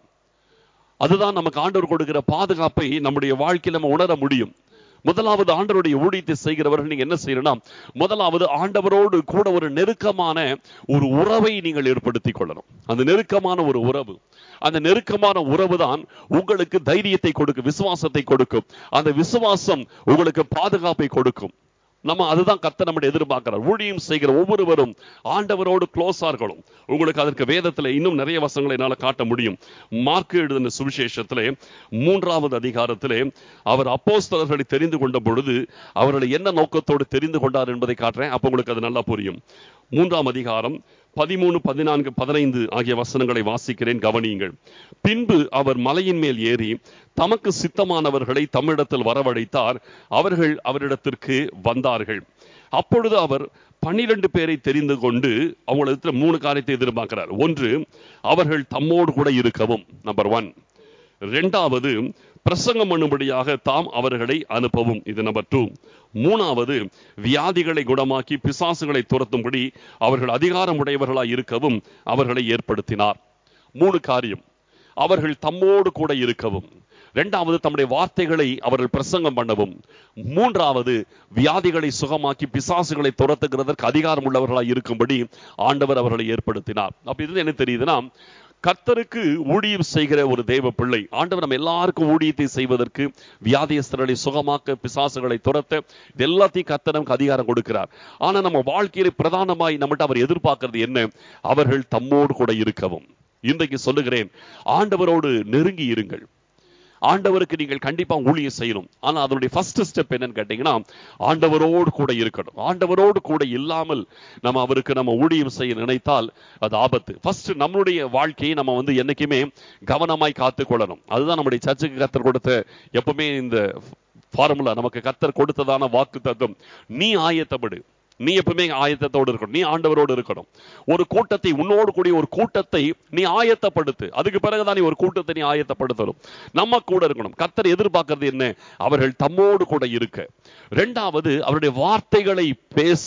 [SPEAKER 1] அதுதான் நமக்கு ஆண்டவர் கொடுக்கிற பாதுகாப்பை நம்முடைய வாழ்க்கையில் நம்ம உணர முடியும் முதலாவது ஆண்டவருடைய ஊழியத்தை செய்கிறவர்கள் நீங்க என்ன செய்யணும் முதலாவது ஆண்டவரோடு கூட ஒரு நெருக்கமான ஒரு உறவை நீங்கள் ஏற்படுத்திக் கொள்ளணும் அந்த நெருக்கமான ஒரு உறவு அந்த நெருக்கமான உறவு தான் உங்களுக்கு தைரியத்தை கொடுக்கும் விசுவாசத்தை கொடுக்கும் அந்த விசுவாசம் உங்களுக்கு பாதுகாப்பை கொடுக்கும் நம்ம அதுதான் கர்த்தர் நம்முடைய எதிர்பார்க்கிறார் ஊழியம் செய்கிற ஒவ்வொருவரும் ஆண்டவரோடு க்ளோஸா இருக்கணும் உங்களுக்கு அதற்கு வேதத்துல இன்னும் நிறைய வசங்களை என்னால காட்ட முடியும் மார்க் எழுதின சுவிசேஷத்திலே மூன்றாவது அதிகாரத்திலே அவர் அப்போஸ்தலர்களை தெரிந்து கொண்ட பொழுது அவர்களை என்ன நோக்கத்தோடு தெரிந்து கொண்டார் என்பதை காட்டுறேன் அப்ப உங்களுக்கு அது நல்லா புரியும் மூன்றாம் அதிகாரம் பதிமூணு பதினான்கு பதினைந்து ஆகிய வசனங்களை வாசிக்கிறேன் கவனியுங்கள் பின்பு அவர் மலையின் மேல் ஏறி தமக்கு சித்தமானவர்களை தம்மிடத்தில் வரவழைத்தார் அவர்கள் அவரிடத்திற்கு வந்தார்கள் அப்பொழுது அவர் பன்னிரண்டு பேரை தெரிந்து கொண்டு அவங்களிடத்தில் மூணு காரியத்தை எதிர்பார்க்கிறார் ஒன்று அவர்கள் தம்மோடு கூட இருக்கவும் நம்பர் ஒன் ரெண்டாவது பிரசங்கம் பண்ணும்படியாக தாம் அவர்களை அனுப்பவும் இது நம்பர் டூ மூணாவது வியாதிகளை குணமாக்கி பிசாசுகளை துரத்தும்படி அவர்கள் அதிகாரம் உடையவர்களாய் இருக்கவும் அவர்களை ஏற்படுத்தினார் மூணு காரியம் அவர்கள் தம்மோடு கூட இருக்கவும் இரண்டாவது தம்முடைய வார்த்தைகளை அவர்கள் பிரசங்கம் பண்ணவும் மூன்றாவது வியாதிகளை சுகமாக்கி பிசாசுகளை துரத்துகிறதற்கு அதிகாரம் உள்ளவர்களாய் இருக்கும்படி ஆண்டவர் அவர்களை ஏற்படுத்தினார் அப்ப இது என்ன தெரியுதுன்னா கர்த்தருக்கு ஊழியம் செய்கிற ஒரு தெய்வ பிள்ளை ஆண்டவர் நம்ம எல்லாருக்கும் ஊழியத்தை செய்வதற்கு வியாதியஸ்தர்களை சுகமாக்க பிசாசுகளை துரத்த இது எல்லாத்தையும் கர்த்தர் நமக்கு அதிகாரம் கொடுக்கிறார் ஆனா நம்ம வாழ்க்கையில பிரதானமாய் நம்மகிட்ட அவர் எதிர்பார்க்கிறது என்ன அவர்கள் தம்மோடு கூட இருக்கவும் இன்றைக்கு சொல்லுகிறேன் ஆண்டவரோடு நெருங்கி இருங்கள் ஆண்டவருக்கு நீங்கள் கண்டிப்பா ஊழியம் செய்யணும் ஆனா அதனுடைய ஃபர்ஸ்ட் ஸ்டெப் என்னன்னு கேட்டீங்கன்னா ஆண்டவரோடு கூட இருக்கணும் ஆண்டவரோடு கூட இல்லாமல் நம்ம அவருக்கு நம்ம ஊழியம் செய்ய நினைத்தால் அது ஆபத்து ஃபர்ஸ்ட் நம்மளுடைய வாழ்க்கையை நம்ம வந்து என்னைக்குமே கவனமாய் காத்து கொள்ளணும் அதுதான் நம்முடைய சர்ச்சுக்கு கத்தர் கொடுத்த எப்பவுமே இந்த ஃபார்முலா நமக்கு கத்தர் கொடுத்ததான வாக்கு தத்துவம் நீ ஆயத்தப்படு நீ எப்பவுமே ஆயத்தத்தோடு இருக்கணும் நீ ஆண்டவரோடு இருக்கணும் ஒரு கூட்டத்தை உன்னோடு கூடிய ஒரு கூட்டத்தை நீ ஆயத்தப்படுத்து அதுக்கு பிறகுதான் நீ ஒரு கூட்டத்தை நீ ஆயத்தப்படுத்தணும் நம்ம கூட இருக்கணும் கத்தர் எதிர்பார்க்கிறது என்ன அவர்கள் தம்மோடு கூட இருக்க ரெண்டாவது அவருடைய வார்த்தைகளை பேச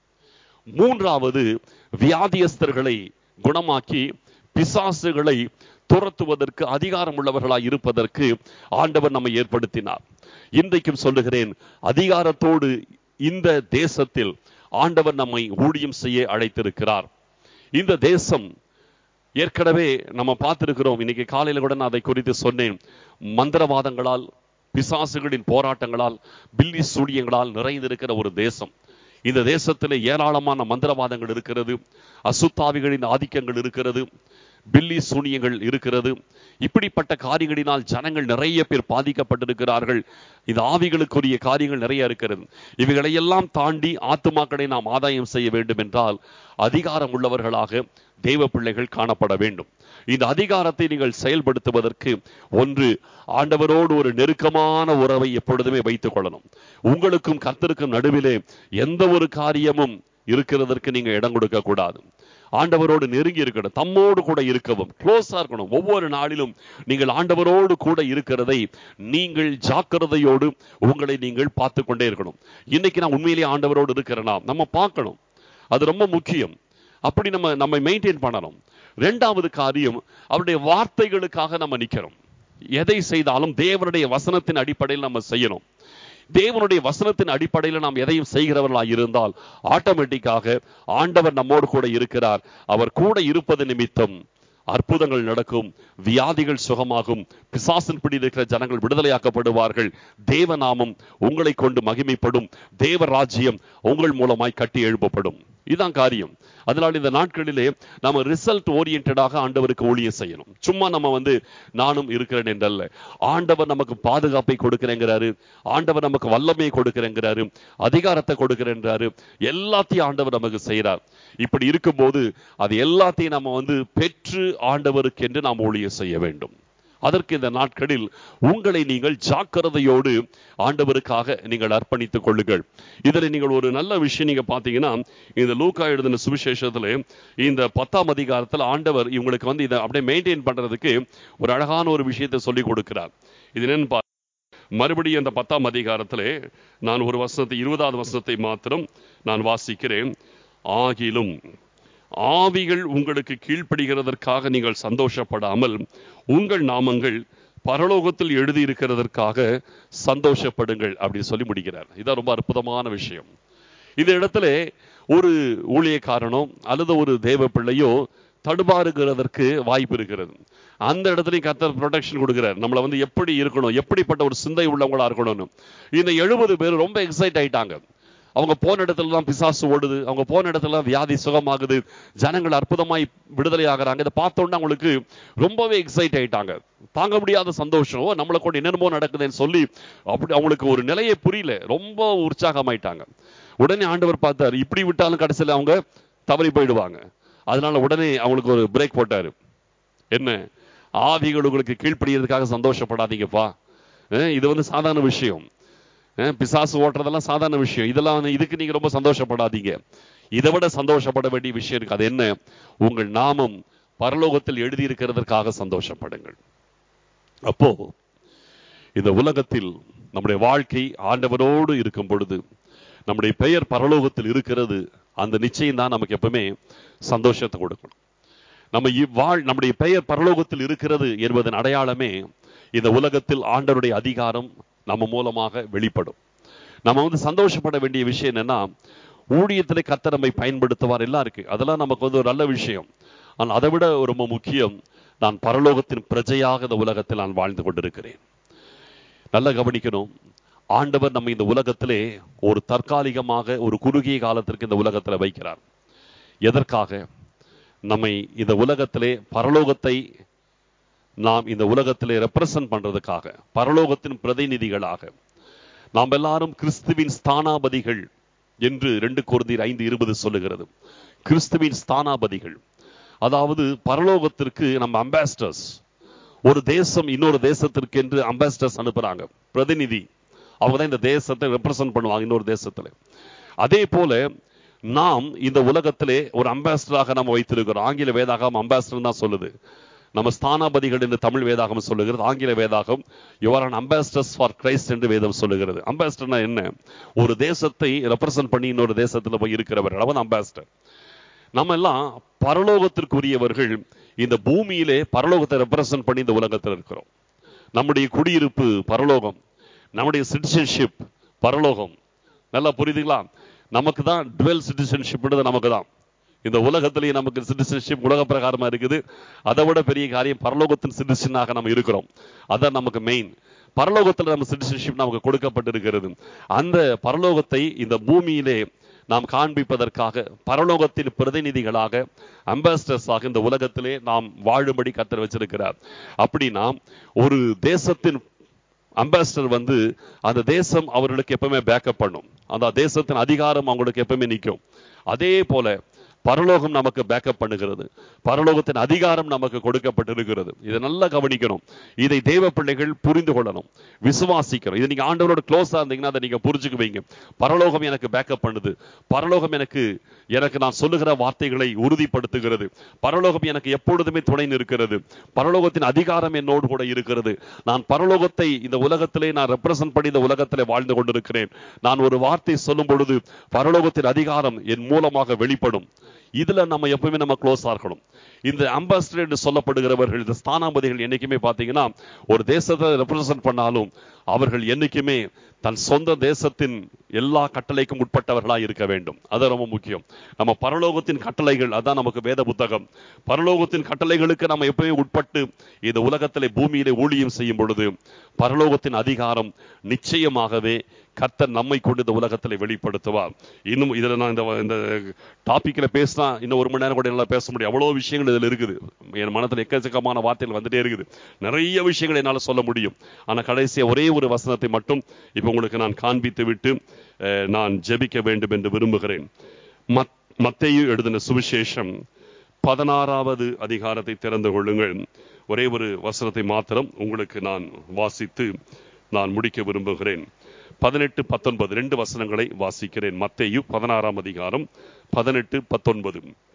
[SPEAKER 1] மூன்றாவது வியாதியஸ்தர்களை குணமாக்கி பிசாசுகளை துரத்துவதற்கு அதிகாரம் உள்ளவர்களாய் இருப்பதற்கு ஆண்டவர் நம்மை ஏற்படுத்தினார் இன்றைக்கும் சொல்லுகிறேன் அதிகாரத்தோடு இந்த தேசத்தில் ஆண்டவர் நம்மை ஊழியம் செய்ய அழைத்திருக்கிறார் இந்த தேசம் ஏற்கனவே நம்ம பார்த்திருக்கிறோம் இன்னைக்கு காலையில கூட நான் அதை குறித்து சொன்னேன் மந்திரவாதங்களால் பிசாசுகளின் போராட்டங்களால் பில்லி சூழியங்களால் நிறைந்திருக்கிற ஒரு தேசம் இந்த தேசத்தில் ஏராளமான மந்திரவாதங்கள் இருக்கிறது அசுத்தாவிகளின் ஆதிக்கங்கள் இருக்கிறது பில்லி சூனியங்கள் இருக்கிறது இப்படிப்பட்ட காரியங்களினால் ஜனங்கள் நிறைய பேர் பாதிக்கப்பட்டிருக்கிறார்கள் இது ஆவிகளுக்குரிய காரியங்கள் நிறைய இருக்கிறது இவைகளையெல்லாம் தாண்டி ஆத்துமாக்களை நாம் ஆதாயம் செய்ய வேண்டும் என்றால் அதிகாரம் உள்ளவர்களாக தெய்வ பிள்ளைகள் காணப்பட வேண்டும் இந்த அதிகாரத்தை நீங்கள் செயல்படுத்துவதற்கு ஒன்று ஆண்டவரோடு ஒரு நெருக்கமான உறவை எப்பொழுதுமே வைத்துக் கொள்ளணும் உங்களுக்கும் கர்த்தருக்கும் நடுவிலே எந்த ஒரு காரியமும் இருக்கிறதற்கு நீங்க இடம் கொடுக்க கூடாது ஆண்டவரோடு நெருங்கி இருக்கணும் தம்மோடு கூட இருக்கவும் க்ளோஸா இருக்கணும் ஒவ்வொரு நாளிலும் நீங்கள் ஆண்டவரோடு கூட இருக்கிறதை நீங்கள் ஜாக்கிரதையோடு உங்களை நீங்கள் பார்த்து கொண்டே இருக்கணும் இன்னைக்கு நான் உண்மையிலேயே ஆண்டவரோடு இருக்கிறேனா நம்ம பார்க்கணும் அது ரொம்ப முக்கியம் அப்படி நம்ம நம்ம மெயின்டைன் பண்ணணும் ரெண்டாவது காரியம் அவருடைய வார்த்தைகளுக்காக நம்ம நிக்கிறோம் எதை செய்தாலும் தேவனுடைய வசனத்தின் அடிப்படையில் நம்ம செய்யணும் தேவனுடைய வசனத்தின் அடிப்படையில் நாம் எதையும் செய்கிறவர்களாக இருந்தால் ஆட்டோமேட்டிக்காக ஆண்டவர் நம்மோடு கூட இருக்கிறார் அவர் கூட இருப்பது நிமித்தம் அற்புதங்கள் நடக்கும் வியாதிகள் சுகமாகும் பிசாசின் பிடி இருக்கிற ஜனங்கள் விடுதலையாக்கப்படுவார்கள் தேவநாமம் உங்களை கொண்டு மகிமைப்படும் தேவ ராஜ்யம் உங்கள் மூலமாய் கட்டி எழுப்பப்படும் இதுதான் காரியம் அதனால இந்த நாட்களிலே நம்ம ரிசல்ட் ஓரியன்டாக ஆண்டவருக்கு ஊழியம் செய்யணும் சும்மா நம்ம வந்து நானும் இருக்கிறேன் என்றல்ல ஆண்டவர் நமக்கு பாதுகாப்பை கொடுக்கிறேங்கிறாரு ஆண்டவர் நமக்கு வல்லமையை கொடுக்கிறேங்கிறாரு அதிகாரத்தை கொடுக்கிறேன்றாரு எல்லாத்தையும் ஆண்டவர் நமக்கு செய்கிறார் இப்படி இருக்கும்போது அது எல்லாத்தையும் நம்ம வந்து பெற்று ஆண்டவருக்கு என்று நாம் ஊழியம் செய்ய வேண்டும் அதற்கு இந்த நாட்களில் உங்களை நீங்கள் ஜாக்கிரதையோடு ஆண்டவருக்காக நீங்கள் அர்ப்பணித்துக் கொள்ளுங்கள் இதில் நீங்கள் ஒரு நல்ல விஷயம் நீங்க பார்த்தீங்கன்னா இந்த லூக்கா எழுதின சுவிசேஷத்துல இந்த பத்தாம் அதிகாரத்தில் ஆண்டவர் இவங்களுக்கு வந்து இதை அப்படியே மெயின்டைன் பண்றதுக்கு ஒரு அழகான ஒரு விஷயத்தை சொல்லி கொடுக்கிறார் இது என்னன்னு பா- மறுபடியும் அந்த பத்தாம் அதிகாரத்திலே நான் ஒரு வசனத்தை இருபதாவது வசனத்தை மாத்திரம் நான் வாசிக்கிறேன் ஆகிலும் ஆவிகள் உங்களுக்கு கீழ்ப்படுகிறதற்காக நீங்கள் சந்தோஷப்படாமல் உங்கள் நாமங்கள் பரலோகத்தில் எழுதியிருக்கிறதற்காக சந்தோஷப்படுங்கள் அப்படி சொல்லி முடிக்கிறார் இதான் ரொம்ப அற்புதமான விஷயம் இந்த இடத்துல ஒரு ஊழியக்காரனோ அல்லது ஒரு தேவ பிள்ளையோ தடுமாறுகிறதற்கு வாய்ப்பு இருக்கிறது அந்த இடத்துலயும் கர்த்தர் ப்ரொடெக்ஷன் கொடுக்கிறார் நம்மளை வந்து எப்படி இருக்கணும் எப்படிப்பட்ட ஒரு சிந்தை உள்ளவங்களா இருக்கணும்னு இந்த எழுபது பேர் ரொம்ப எக்ஸைட் ஆயிட்டாங்க அவங்க போன இடத்துல தான் பிசாசு ஓடுது அவங்க போன இடத்துல வியாதி சுகமாகுது ஜனங்கள் அற்புதமாய் விடுதலை ஆகுறாங்க இதை பார்த்த உடனே அவங்களுக்கு ரொம்பவே எக்ஸைட் ஆயிட்டாங்க தாங்க முடியாத சந்தோஷம் ஓ, நம்மளை கொண்டு என்னென்னமோ நடக்குதுன்னு சொல்லி அப்படி அவங்களுக்கு ஒரு நிலையே புரியல ரொம்ப உற்சாகமாயிட்டாங்க உடனே ஆண்டவர் பார்த்தார் இப்படி விட்டாலும் கடைசியில் அவங்க தவறி போயிடுவாங்க அதனால உடனே அவங்களுக்கு ஒரு பிரேக் போட்டாரு என்ன ஆவிகள் உங்களுக்கு கீழ்ப்படியறதுக்காக சந்தோஷப்படாதீங்கப்பா அஹ் இது வந்து சாதாரண விஷயம் அஹ் பிசாசு ஓட்டுறதெல்லாம் சாதாரண விஷயம் இதெல்லாம் வந்து இதுக்கு நீங்க ரொம்ப சந்தோஷப்படாதீங்க இதை விட சந்தோஷப்பட வேண்டிய விஷயம் இருக்கு அது என்ன உங்கள் நாமம் பரலோகத்தில் எழுதியிருக்கிறதற்காக சந்தோஷப்படுங்கள் அப்போ இந்த உலகத்தில் நம்முடைய வாழ்க்கை ஆண்டவரோடு இருக்கும் பொழுது நம்முடைய பெயர் பரலோகத்தில் இருக்கிறது அந்த நிச்சயம் தான் நமக்கு எப்பவுமே சந்தோஷத்தை கொடுக்கணும் நம்ம இவ்வாழ் நம்முடைய பெயர் பரலோகத்தில் இருக்கிறது என்பதன் அடையாளமே இந்த உலகத்தில் ஆண்டவருடைய அதிகாரம் நம்ம மூலமாக வெளிப்படும் நம்ம வந்து சந்தோஷப்பட வேண்டிய விஷயம் என்னன்னா ஊழியத்திலே கர்த்தர் நம்மை பயன்படுத்துவார் எல்லாம் இருக்கு அதெல்லாம் நமக்கு வந்து ஒரு நல்ல விஷயம் ஆனால் அதை விட ரொம்ப முக்கியம் நான் பரலோகத்தின் பிரஜையாக இந்த உலகத்தில் நான் வாழ்ந்து கொண்டிருக்கிறேன் நல்லா கவனிக்கணும் ஆண்டவர் நம்ம இந்த உலகத்திலே ஒரு தற்காலிகமாக ஒரு குறுகிய காலத்திற்கு இந்த உலகத்துல வைக்கிறார் எதற்காக நம்மை இந்த உலகத்திலே பரலோகத்தை நாம் இந்த உலகத்திலே ரெப்ரசன்ட் பண்றதுக்காக பரலோகத்தின் பிரதிநிதிகளாக நாம் எல்லாரும் கிறிஸ்துவின் ஸ்தானாபதிகள் என்று ரெண்டு குருந்தீர் ஐந்து இருபது சொல்லுகிறது கிறிஸ்துவின் ஸ்தானாபதிகள் அதாவது பரலோகத்திற்கு நம்ம அம்பாசிடர்ஸ் ஒரு தேசம் இன்னொரு தேசத்திற்கு என்று அம்பாசிடர்ஸ் அனுப்புறாங்க பிரதிநிதி அவங்க தான் இந்த தேசத்தை ரெப்ரசன்ட் பண்ணுவாங்க இன்னொரு தேசத்துல அதே போல நாம் இந்த உலகத்திலே ஒரு அம்பாசிடராக நம்ம வைத்திருக்கிறோம் ஆங்கில வேதாகம் அம்பாசிடர் தான் சொல்லுது நம்ம ஸ்தானாபதிகள் என்று தமிழ் வேதாகம் சொல்லுகிறது ஆங்கில வேதாகம் you're an ambassadors for Christ என்று வேதம் சொல்லுகிறது அம்பாசிடர்னா என்ன ஒரு தேசத்தை ரெப்ரசன்ட் பண்ணி இன்னொரு தேசத்துல போய் இருக்கிறவர் அவன் அம்பாசிடர் நம்ம எல்லாம் பரலோகத்திற்குரியவர்கள் இந்த பூமியிலே பரலோகத்தை ரெப்ரசன்ட் பண்ணி இந்த உலகத்தில் இருக்கிறோம் நம்முடைய குடியிருப்பு பரலோகம் நம்முடைய சிட்டிசன்ஷிப் பரலோகம் நல்லா புரியுதுங்களா நமக்கு தான் டுவெல் சிட்டிசன்ஷிப்ன்றது நமக்கு தான் இந்த உலகத்திலேயே நமக்கு சிட்டிசன்ஷிப் உலக பிரகாரமா இருக்குது அதை விட பெரிய காரியம் பரலோகத்தின் சிட்டிசனாக நம்ம இருக்கிறோம் அதான் நமக்கு மெயின் பரலோகத்தில் நம்ம சிட்டிசன்ஷிப் நமக்கு கொடுக்கப்பட்டிருக்கிறது அந்த பரலோகத்தை இந்த பூமியிலே நாம் காண்பிப்பதற்காக பரலோகத்தின் பிரதிநிதிகளாக அம்பாசிடர்ஸாக இந்த உலகத்திலே நாம் வாழும்படி கத்தர் வச்சிருக்கிறார் அப்படி நாம் ஒரு தேசத்தின் அம்பாசிடர் வந்து அந்த தேசம் அவர்களுக்கு எப்பவுமே பேக்கப் பண்ணும் அந்த தேசத்தின் அதிகாரம் அவங்களுக்கு எப்பவுமே நிற்கும் அதே போல பரலோகம் நமக்கு பேக்கப் பண்ணுகிறது பரலோகத்தின் அதிகாரம் நமக்கு கொடுக்கப்பட்டிருக்கிறது இதை நல்லா கவனிக்கணும் இதை தேவ பிள்ளைகள் புரிந்து கொள்ளணும் விசுவாசிக்கணும் இது நீங்க ஆண்டவரோட க்ளோஸா இருந்தீங்கன்னா அதை நீங்க புரிஞ்சுக்குவீங்க பரலோகம் எனக்கு பேக்கப் பண்ணுது பரலோகம் எனக்கு எனக்கு நான் சொல்லுகிற வார்த்தைகளை உறுதிப்படுத்துகிறது பரலோகம் எனக்கு எப்பொழுதுமே துணை நிற்கிறது பரலோகத்தின் அதிகாரம் என்னோடு கூட இருக்கிறது நான் பரலோகத்தை இந்த உலகத்திலே நான் ரெப்ரசன்ட் பண்ணி இந்த உலகத்திலே வாழ்ந்து கொண்டிருக்கிறேன் நான் ஒரு வார்த்தை சொல்லும் பொழுது பரலோகத்தின் அதிகாரம் என் மூலமாக வெளிப்படும் இதுல நம்ம எப்பவுமே நம்ம க்ளோஸா இருக்கணும் இந்த அம்பாசிடர் என்று சொல்லப்படுகிறவர்கள் இந்த ஸ்தானாபதிகள் என்னைக்குமே பாத்தீங்கன்னா ஒரு தேசத்தை ரெப்ரசன்ட் பண்ணாலும் அவர்கள் என்னைக்குமே தன் சொந்த தேசத்தின் எல்லா கட்டளைக்கும் உட்பட்டவர்களா இருக்க வேண்டும் அது ரொம்ப முக்கியம் நம்ம பரலோகத்தின் கட்டளைகள் அதான் நமக்கு வேத புத்தகம் பரலோகத்தின் கட்டளைகளுக்கு நம்ம எப்பவுமே உட்பட்டு இந்த உலகத்திலே பூமியிலே ஊழியம் செய்யும் பொழுது பரலோகத்தின் அதிகாரம் நிச்சயமாகவே கர்த்தர் நம்மை கொண்டு இந்த உலகத்தில் வெளிப்படுத்துவார் இன்னும் இதுல நான் இந்த இந்த டாபிக்ல பேசினா இன்னும் ஒரு மணி நேரம் கூட என்னால பேச முடியும் அவ்வளவு விஷயங்கள் இதுல இருக்குது என் மனத்துல எக்கச்சக்கமான வார்த்தைகள் வந்துட்டே இருக்குது நிறைய விஷயங்களை என்னால சொல்ல முடியும் ஆனா கடைசியா ஒரே ஒரு வசனத்தை மட்டும் இப்ப உங்களுக்கு நான் காண்பித்து விட்டு அஹ், நான் ஜெபிக்க வேண்டும் என்று விரும்புகிறேன் மத் மத்தேயு எழுதின சுவிசேஷம் பதினாறாவது அதிகாரத்தை திறந்து கொள்ளுங்கள் ஒரே ஒரு வசனத்தை மாத்திரம் உங்களுக்கு நான் வாசித்து நான் முடிக்க விரும்புகிறேன் பதினெட்டு பத்தொன்பது ரெண்டு வசனங்களை வாசிக்கிறேன் மத்தேயு பதினாறாம் அதிகாரம் பதினெட்டு பத்தொன்பது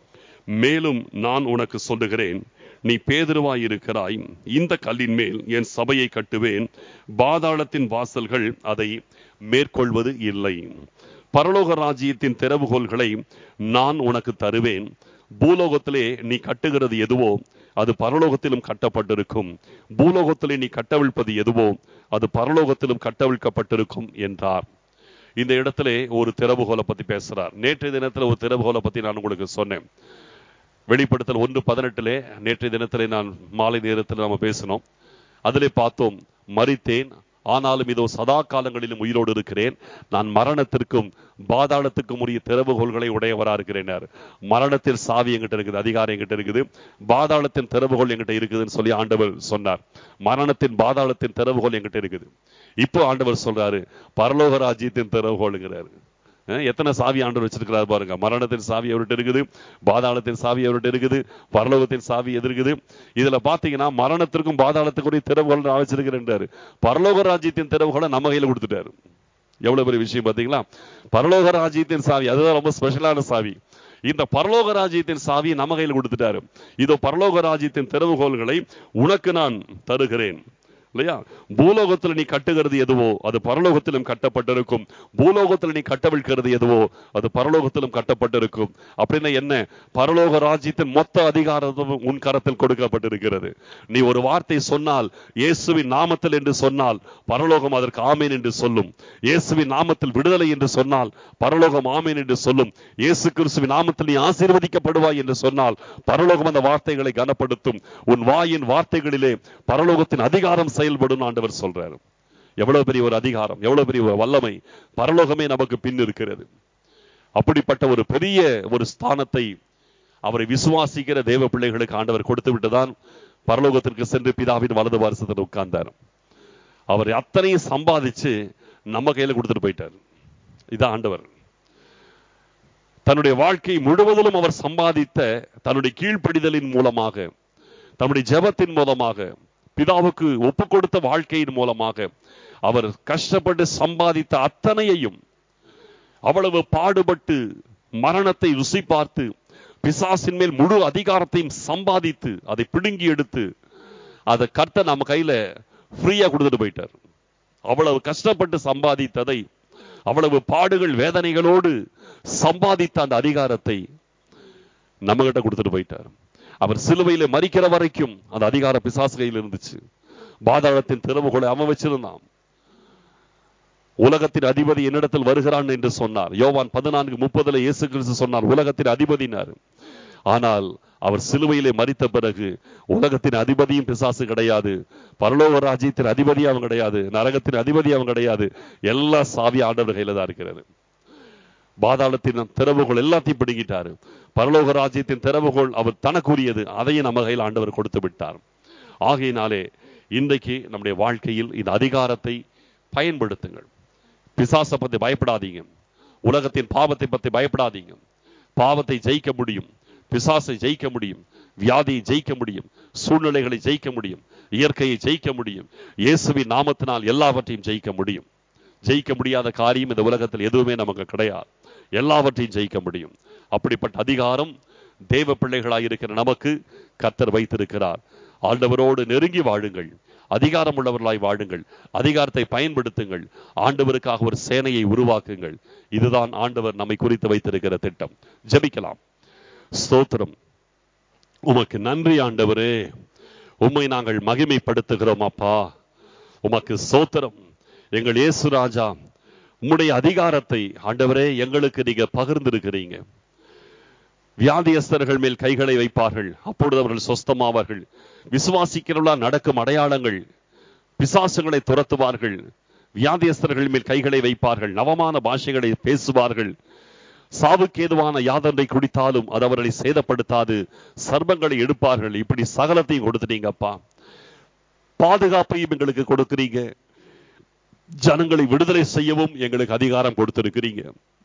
[SPEAKER 1] மேலும் நான் உனக்கு சொல்லுகிறேன் நீ பேதுருவாய் இருக்கிறாய் இந்த கல்லின் மேல் என் சபையை கட்டுவேன் பாதாளத்தின் வாசல்கள் அதை மேற்கொள்வது இல்லை பரலோக ராஜ்யத்தின் திறவுகோல்களை நான் உனக்கு தருவேன் பூலோகத்திலே நீ கட்டுகிறது எதுவோ அது பரலோகத்திலும் கட்டப்பட்டிருக்கும் பூலோகத்திலே நீ கட்டவிழ்ப்பது எதுவோ அது பரலோகத்திலும் கட்டவிழ்க்கப்பட்டிருக்கும் என்றார் இந்த இடத்துல ஒரு திறவுகோலை பத்தி பேசுறார் நேற்றைய தினத்துல ஒரு திறவுகோலை பத்தி நான் உங்களுக்கு சொன்னேன் வெளிப்படுத்தல் ஒன்று பதினெட்டுலே நேற்றைய தினத்திலே நான் மாலை நேரத்தில் நாம பேசினோம் அதிலே பார்த்தோம் மறித்தேன் ஆனாலும் இதோ சதா காலங்களிலும் உயிரோடு இருக்கிறேன் நான் மரணத்திற்கும் பாதாளத்துக்கும் உரிய திறவுகோள்களை உடையவரா இருக்கிறேனார் மரணத்தில் சாவி எங்கிட்ட இருக்குது அதிகாரம் எங்கிட்ட இருக்குது பாதாளத்தின் திறவுகோல் எங்கிட்ட இருக்குதுன்னு சொல்லி ஆண்டவர் சொன்னார் மரணத்தின் பாதாளத்தின் திறவுகோல் எங்கிட்ட இருக்குது இப்போ ஆண்டவர் சொல்றாரு பரலோக ராஜ்யத்தின் திறவுகோளுங்கிறாரு அஹ் எத்தனை சாவி ஆண்டவர் வச்சிருக்கிறார் பாருங்க மரணத்தின் சாவி அவர்கிட்ட இருக்குது பாதாளத்தின் சாவி அவர்கிட்ட இருக்குது பரலோகத்தின் சாவி எது இருக்குது இதுல பாத்தீங்கன்னா மரணத்திற்கும் பாதாளத்துக்குரிய திறவுகள் நான் வச்சிருக்கிறேன்றாரு பரலோக ராஜ்யத்தின் திறவுகளை நம்ம கையில கொடுத்துட்டாரு எவ்வளவு பெரிய விஷயம் பாத்தீங்களா பரலோக ராஜ்யத்தின் சாவி அதுதான் ரொம்ப ஸ்பெஷலான சாவி இந்த பரலோக ராஜ்யத்தின் சாவி நம்ம கையில் கொடுத்துட்டாரு இதோ பரலோக ராஜ்யத்தின் திறவுகோல்களை உனக்கு நான் தருகிறேன் இல்லையா பூலோகத்தில் நீ கட்டுகிறது எதுவோ அது பரலோகத்திலும் கட்டப்பட்டிருக்கும் பூலோகத்தில் நீ கட்டவிழ்க்கிறது எதுவோ அது பரலோகத்திலும் கட்டப்பட்டிருக்கும் அப்படின்னா என்ன பரலோக ராஜ்யத்தின் மொத்த அதிகாரமும் உன் கரத்தில் கொடுக்கப்பட்டிருக்கிறது நீ ஒரு வார்த்தை சொன்னால் இயேசுவின் நாமத்தில் என்று சொன்னால் பரலோகம் அதற்கு ஆமேன் என்று சொல்லும் இயேசுவின் நாமத்தில் விடுதலை என்று சொன்னால் பரலோகம் ஆமேன் என்று சொல்லும் இயேசு கிறிஸ்துவின் நாமத்தில் நீ ஆசீர்வதிக்கப்படுவாய் என்று சொன்னால் பரலோகம் அந்த வார்த்தைகளை கனப்படுத்தும் உன் வாயின் வார்த்தைகளிலே பரலோகத்தின் அதிகாரம் செயல்படும் ஆண்டவர் சொல்றாரு எவ்வளவு பெரிய ஒரு அதிகாரம் எவ்வளவு பெரிய ஒரு வல்லமை பரலோகமே நமக்கு பின் இருக்கிறது அப்படிப்பட்ட ஒரு பெரிய ஒரு ஸ்தானத்தை அவரை விசுவாசிக்கிற தேவ பிள்ளைகளுக்கு ஆண்டவர் கொடுத்து விட்டுதான் பரலோகத்திற்கு சென்று பிதாவின் வலது வாரசத்தில் உட்கார்ந்தார் அவர் அத்தனையும் சம்பாதிச்சு நம்ம கையில கொடுத்துட்டு போயிட்டார் இதான் ஆண்டவர் தன்னுடைய வாழ்க்கை முழுவதிலும் அவர் சம்பாதித்த தன்னுடைய கீழ்ப்படிதலின் மூலமாக தன்னுடைய ஜெபத்தின் மூலமாக பிதாவுக்கு ஒப்பு கொடுத்த வாழ்க்கையின் மூலமாக அவர் கஷ்டப்பட்டு சம்பாதித்த அத்தனையையும் அவ்வளவு பாடுபட்டு மரணத்தை ருசி பார்த்து பிசாசின் மேல் முழு அதிகாரத்தையும் சம்பாதித்து அதை பிடுங்கி எடுத்து அதை கர்த்த நம்ம கையில ஃப்ரீயா கொடுத்துட்டு போயிட்டார் அவ்வளவு கஷ்டப்பட்டு சம்பாதித்ததை அவ்வளவு பாடுகள் வேதனைகளோடு சம்பாதித்த அந்த அதிகாரத்தை நம்ம கிட்ட கொடுத்துட்டு போயிட்டார் அவர் சிலுவையில மறிக்கிற வரைக்கும் அந்த அதிகார பிசாசு கையில் இருந்துச்சு பாதாளத்தின் திறவுகளை அவன் வச்சிருந்தான் உலகத்தின் அதிபதி என்னிடத்தில் வருகிறான் என்று சொன்னார் யோவான் பதினான்கு முப்பதுல இயேசு கிறிஸ்து சொன்னார் உலகத்தின் அதிபதினார் ஆனால் அவர் சிலுவையிலே மறித்த பிறகு உலகத்தின் அதிபதியும் பிசாசு கிடையாது பரலோக ராஜ்யத்தின் அதிபதி அவன் கிடையாது நரகத்தின் அதிபதி அவன் கிடையாது எல்லா சாவி ஆண்டவர் கையில தான் இருக்கிறது பாதாளத்தின் திறவுகோள் எல்லாத்தையும் பிடுங்கிட்டாரு பரலோக ராஜ்யத்தின் திறவுகோள் அவர் தனக்குரியது அதையும் நம்ம கையில் ஆண்டவர் கொடுத்து விட்டார் ஆகையினாலே இன்றைக்கு நம்முடைய வாழ்க்கையில் இந்த அதிகாரத்தை பயன்படுத்துங்கள் பிசாசை பத்தி பயப்படாதீங்க உலகத்தின் பாவத்தை பத்தி பயப்படாதீங்க பாவத்தை ஜெயிக்க முடியும் பிசாசை ஜெயிக்க முடியும் வியாதியை ஜெயிக்க முடியும் சூழ்நிலைகளை ஜெயிக்க முடியும் இயற்கையை ஜெயிக்க முடியும் இயேசுவின் நாமத்தினால் எல்லாவற்றையும் ஜெயிக்க முடியும் ஜெயிக்க முடியாத காரியம் இந்த உலகத்தில் எதுவுமே நமக்கு கிடையாது எல்லாவற்றையும் ஜெயிக்க முடியும் அப்படிப்பட்ட அதிகாரம் தேவ பிள்ளைகளாய் இருக்கிற நமக்கு கர்த்தர் வைத்திருக்கிறார் ஆண்டவரோடு நெருங்கி வாழுங்கள் அதிகாரம் உள்ளவர்களாய் வாழுங்கள் அதிகாரத்தை பயன்படுத்துங்கள் ஆண்டவருக்காக ஒரு சேனையை உருவாக்குங்கள் இதுதான் ஆண்டவர் நம்மை குறித்து வைத்திருக்கிற திட்டம் ஜெபிக்கலாம் ஸ்தோத்திரம் உமக்கு நன்றி ஆண்டவரே உம்மை நாங்கள் மகிமைப்படுத்துகிறோம் அப்பா உமக்கு சோத்திரம் எங்கள் இயேசு ராஜா உம்முடைய அதிகாரத்தை ஆண்டவரே எங்களுக்கு நீங்க பகிர்ந்திருக்கிறீங்க வியாதியஸ்தர்கள் மேல் கைகளை வைப்பார்கள் அப்பொழுது அவர்கள் சொஸ்தமாவார்கள் விசுவாசிக்கிறவர்களா நடக்கும் அடையாளங்கள் பிசாசுகளை துரத்துவார்கள் வியாதியஸ்தர்கள் மேல் கைகளை வைப்பார்கள் நவமான பாஷைகளை பேசுவார்கள் சாவுக்கேதுவான யாதொன்றை குடித்தாலும் அது அவர்களை சேதப்படுத்தாது சர்பங்களை எடுப்பார்கள் இப்படி சகலத்தையும் கொடுத்துட்டீங்கப்பா பாதுகாப்பையும் எங்களுக்கு கொடுக்கிறீங்க ஜனங்களை விடுதலை செய்யவும் எங்களுக்கு அதிகாரம் கொடுத்திருக்கிறீங்க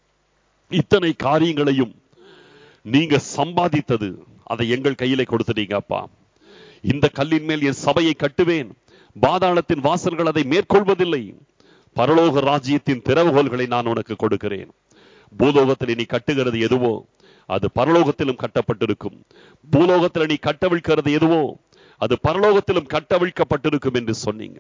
[SPEAKER 1] இத்தனை காரியங்களையும் நீங்க சம்பாதித்தது அதை எங்கள் கையில கொடுத்துட்டீங்க அப்பா இந்த கல்லின் மேல் என் சபையை கட்டுவேன் பாதாளத்தின் வாசல்கள் அதை மேற்கொள்வதில்லை பரலோக ராஜ்யத்தின் திறவுகோல்களை நான் உனக்கு கொடுக்கிறேன் பூலோகத்தில் நீ கட்டுகிறது எதுவோ அது பரலோகத்திலும் கட்டப்பட்டிருக்கும் பூலோகத்தில் நீ கட்டவிழ்க்கிறது எதுவோ அது பரலோகத்திலும் கட்டவிழ்க்கப்பட்டிருக்கும் என்று சொன்னீங்க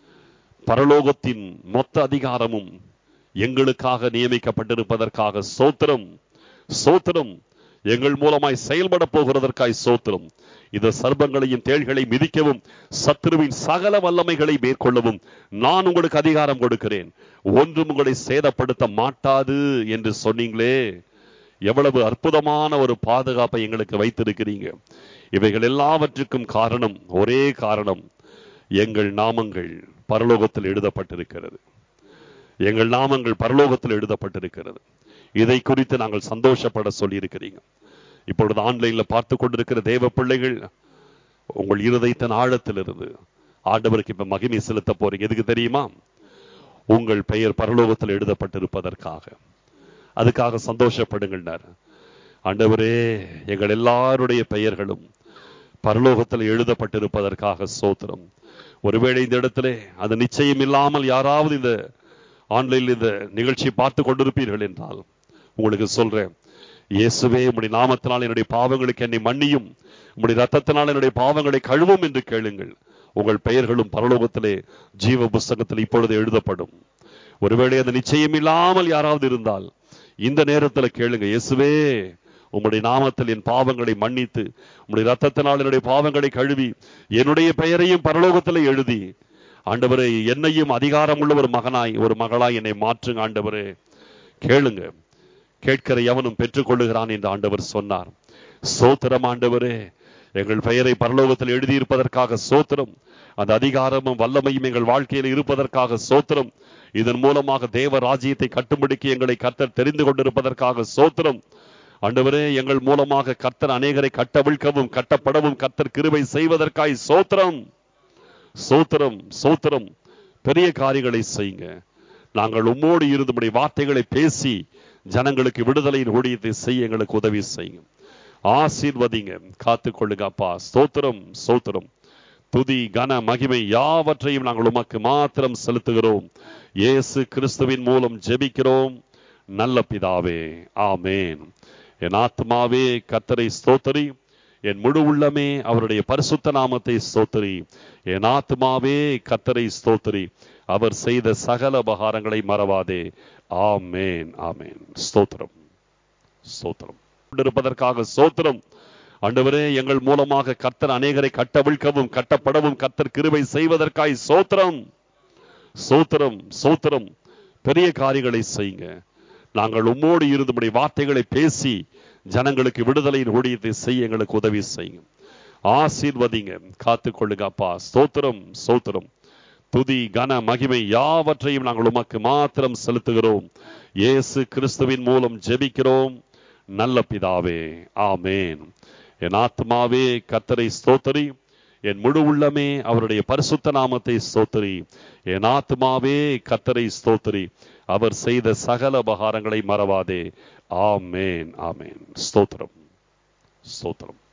[SPEAKER 1] பரலோகத்தின் மொத்த அதிகாரமும் எங்களுக்காக நியமிக்கப்பட்டிருப்பதற்காக சோத்திரம் சோத்திரம் எங்கள் மூலமாய் செயல்பட போகிறதற்காய் சோத்திரம் இந்த சர்பங்களையும் தேள்களை மிதிக்கவும் சத்ருவின் சகல வல்லமைகளை மேற்கொள்ளவும் நான் உங்களுக்கு அதிகாரம் கொடுக்கிறேன் ஒன்றும் உங்களை சேதப்படுத்த மாட்டாது என்று சொன்னீங்களே எவ்வளவு அற்புதமான ஒரு பாதுகாப்பை எங்களுக்கு வைத்திருக்கிறீங்க இவைகள் எல்லாவற்றுக்கும் காரணம் ஒரே காரணம் எங்கள் நாமங்கள் பரலோகத்தில் எழுதப்பட்டிருக்கிறது எங்கள் நாமங்கள் பரலோகத்தில் எழுதப்பட்டிருக்கிறது இதை குறித்து நாங்கள் சந்தோஷப்பட சொல்லி இருக்கிறீங்க இப்பொழுது ஆன்லைன்ல பார்த்து கொண்டிருக்கிற தேவ பிள்ளைகள் உங்கள் இருதயத்தின் ஆழத்திலிருந்து ஆண்டவருக்கு இப்ப மகிமை செலுத்த போறீங்க எதுக்கு தெரியுமா உங்கள் பெயர் பரலோகத்தில் எழுதப்பட்டிருப்பதற்காக அதுக்காக சந்தோஷப்படுங்கள்னார் ஆண்டவரே எங்கள் எல்லாருடைய பெயர்களும் பரலோகத்தில் எழுதப்பட்டிருப்பதற்காக சோத்திரம் ஒருவேளை இந்த இடத்துல அது நிச்சயம் இல்லாமல் யாராவது இந்த ஆன்லைனில் இந்த நிகழ்ச்சியை பார்த்து கொண்டிருப்பீர்கள் என்றால் உங்களுக்கு சொல்றேன் இயேசுவே உம்முடைய நாமத்தினால் என்னுடைய பாவங்களுக்கு என்னை மன்னியும் உம்முடைய ரத்தத்தினால் என்னுடைய பாவங்களை கழுவும் என்று கேளுங்கள் உங்கள் பெயர்களும் பரலோகத்திலே ஜீவ புஸ்தகத்தில் இப்பொழுது எழுதப்படும் ஒருவேளை அது நிச்சயம் இல்லாமல் யாராவது இருந்தால் இந்த நேரத்தில் கேளுங்க இயேசுவே உம்முடைய நாமத்தில் என் பாவங்களை மன்னித்து உம்முடைய ரத்தத்தினால் என்னுடைய பாவங்களை கழுவி என்னுடைய பெயரையும் பரலோகத்தில் எழுதி ஆண்டவரே என்னையும் அதிகாரம் உள்ள ஒரு மகனாய் ஒரு மகளாய் என்னை மாற்றுங்க ஆண்டவரே கேளுங்க கேட்கிற எவனும் பெற்றுக்கொள்ளுகிறான் என்று ஆண்டவர் சொன்னார் சோத்திரம் ஆண்டவரே எங்கள் பெயரை பரலோகத்தில் எழுதியிருப்பதற்காக சோத்திரம் அந்த அதிகாரமும் வல்லமையும் எங்கள் வாழ்க்கையில் இருப்பதற்காக சோத்திரம் இதன் மூலமாக தேவ ராஜ்யத்தை கட்டும்படிக்கு எங்களை கர்த்தர் தெரிந்து கொண்டிருப்பதற்காக சோத்திரம் ஆண்டவரே எங்கள் மூலமாக கர்த்தர் அநேகரை கட்டவிழ்க்கவும் கட்டப்படவும் கர்த்தர் கிருபை செய்வதற்காய் சோத்திரம் சோத்திரம் சோத்திரம் பெரிய காரியங்களை செய்யுங்க நாங்கள் உம்மோடு இருந்தபடி வார்த்தைகளை பேசி ஜனங்களுக்கு விடுதலையின் ஊழியத்தை செய்ய எங்களுக்கு உதவி செய்யுங்க ஆசீர்வதிங்க காத்துக்கொள்ளுங்க அப்பா ஸ்தோத்திரம் ஸ்தோத்திரம் துதி கன மகிமை யாவற்றையும் நாங்கள் உமக்கு மாத்திரம் செலுத்துகிறோம் இயேசு கிறிஸ்துவின் மூலம் ஜெபிக்கிறோம் நல்ல பிதாவே ஆமேன் என் ஆத்மாவே கத்தரை ஸ்தோத்தரி என் முழு உள்ளமே அவருடைய பரிசுத்த நாமத்தை ஸ்தோத்தரி என் ஆத்மாவே கத்தரை ஸ்தோத்தரி அவர் செய்த சகல உபகாரங்களை மறவாதே ஆமேன் ஆமேன் ஸ்தோத்திரம் ஸ்தோத்திரம் கொண்டிருப்பதற்காக ஸ்தோத்திரம் ஆண்டவரே எங்கள் மூலமாக கர்த்தர் அநேகரை கட்டவிழ்க்கவும் கட்டப்படவும் கர்த்தர் கிருபை செய்வதற்காய் சோத்திரம் சோத்திரம் சோத்திரம் பெரிய காரியங்களை செய்யுங்க நாங்கள் உம்மோடு இருந்தபடி வார்த்தைகளை பேசி ஜனங்களுக்கு விடுதலையின் ஊழியத்தை செய்ய எங்களுக்கு உதவி செய்யுங்க ஆசீர்வதிங்க காத்துக்கொள்ளுங்க அப்பா ஸ்தோத்திரம் சோத்திரம் துதி கன மகிமை யாவற்றையும் நாங்கள் உமக்கு மாத்திரம் செலுத்துகிறோம் இயேசு கிறிஸ்துவின் மூலம் ஜெபிக்கிறோம் நல்ல பிதாவே ஆமேன் என் ஆத்மாவே கத்தரை ஸ்தோத்தரி என் முழு உள்ளமே அவருடைய பரிசுத்த நாமத்தை ஸ்தோத்தரி என் ஆத்மாவே கத்தரை ஸ்தோத்தரி அவர் செய்த சகல உபகாரங்களை மறவாதே ஆமேன் ஆமேன் ஸ்தோத்திரம் ஸ்தோத்திரம்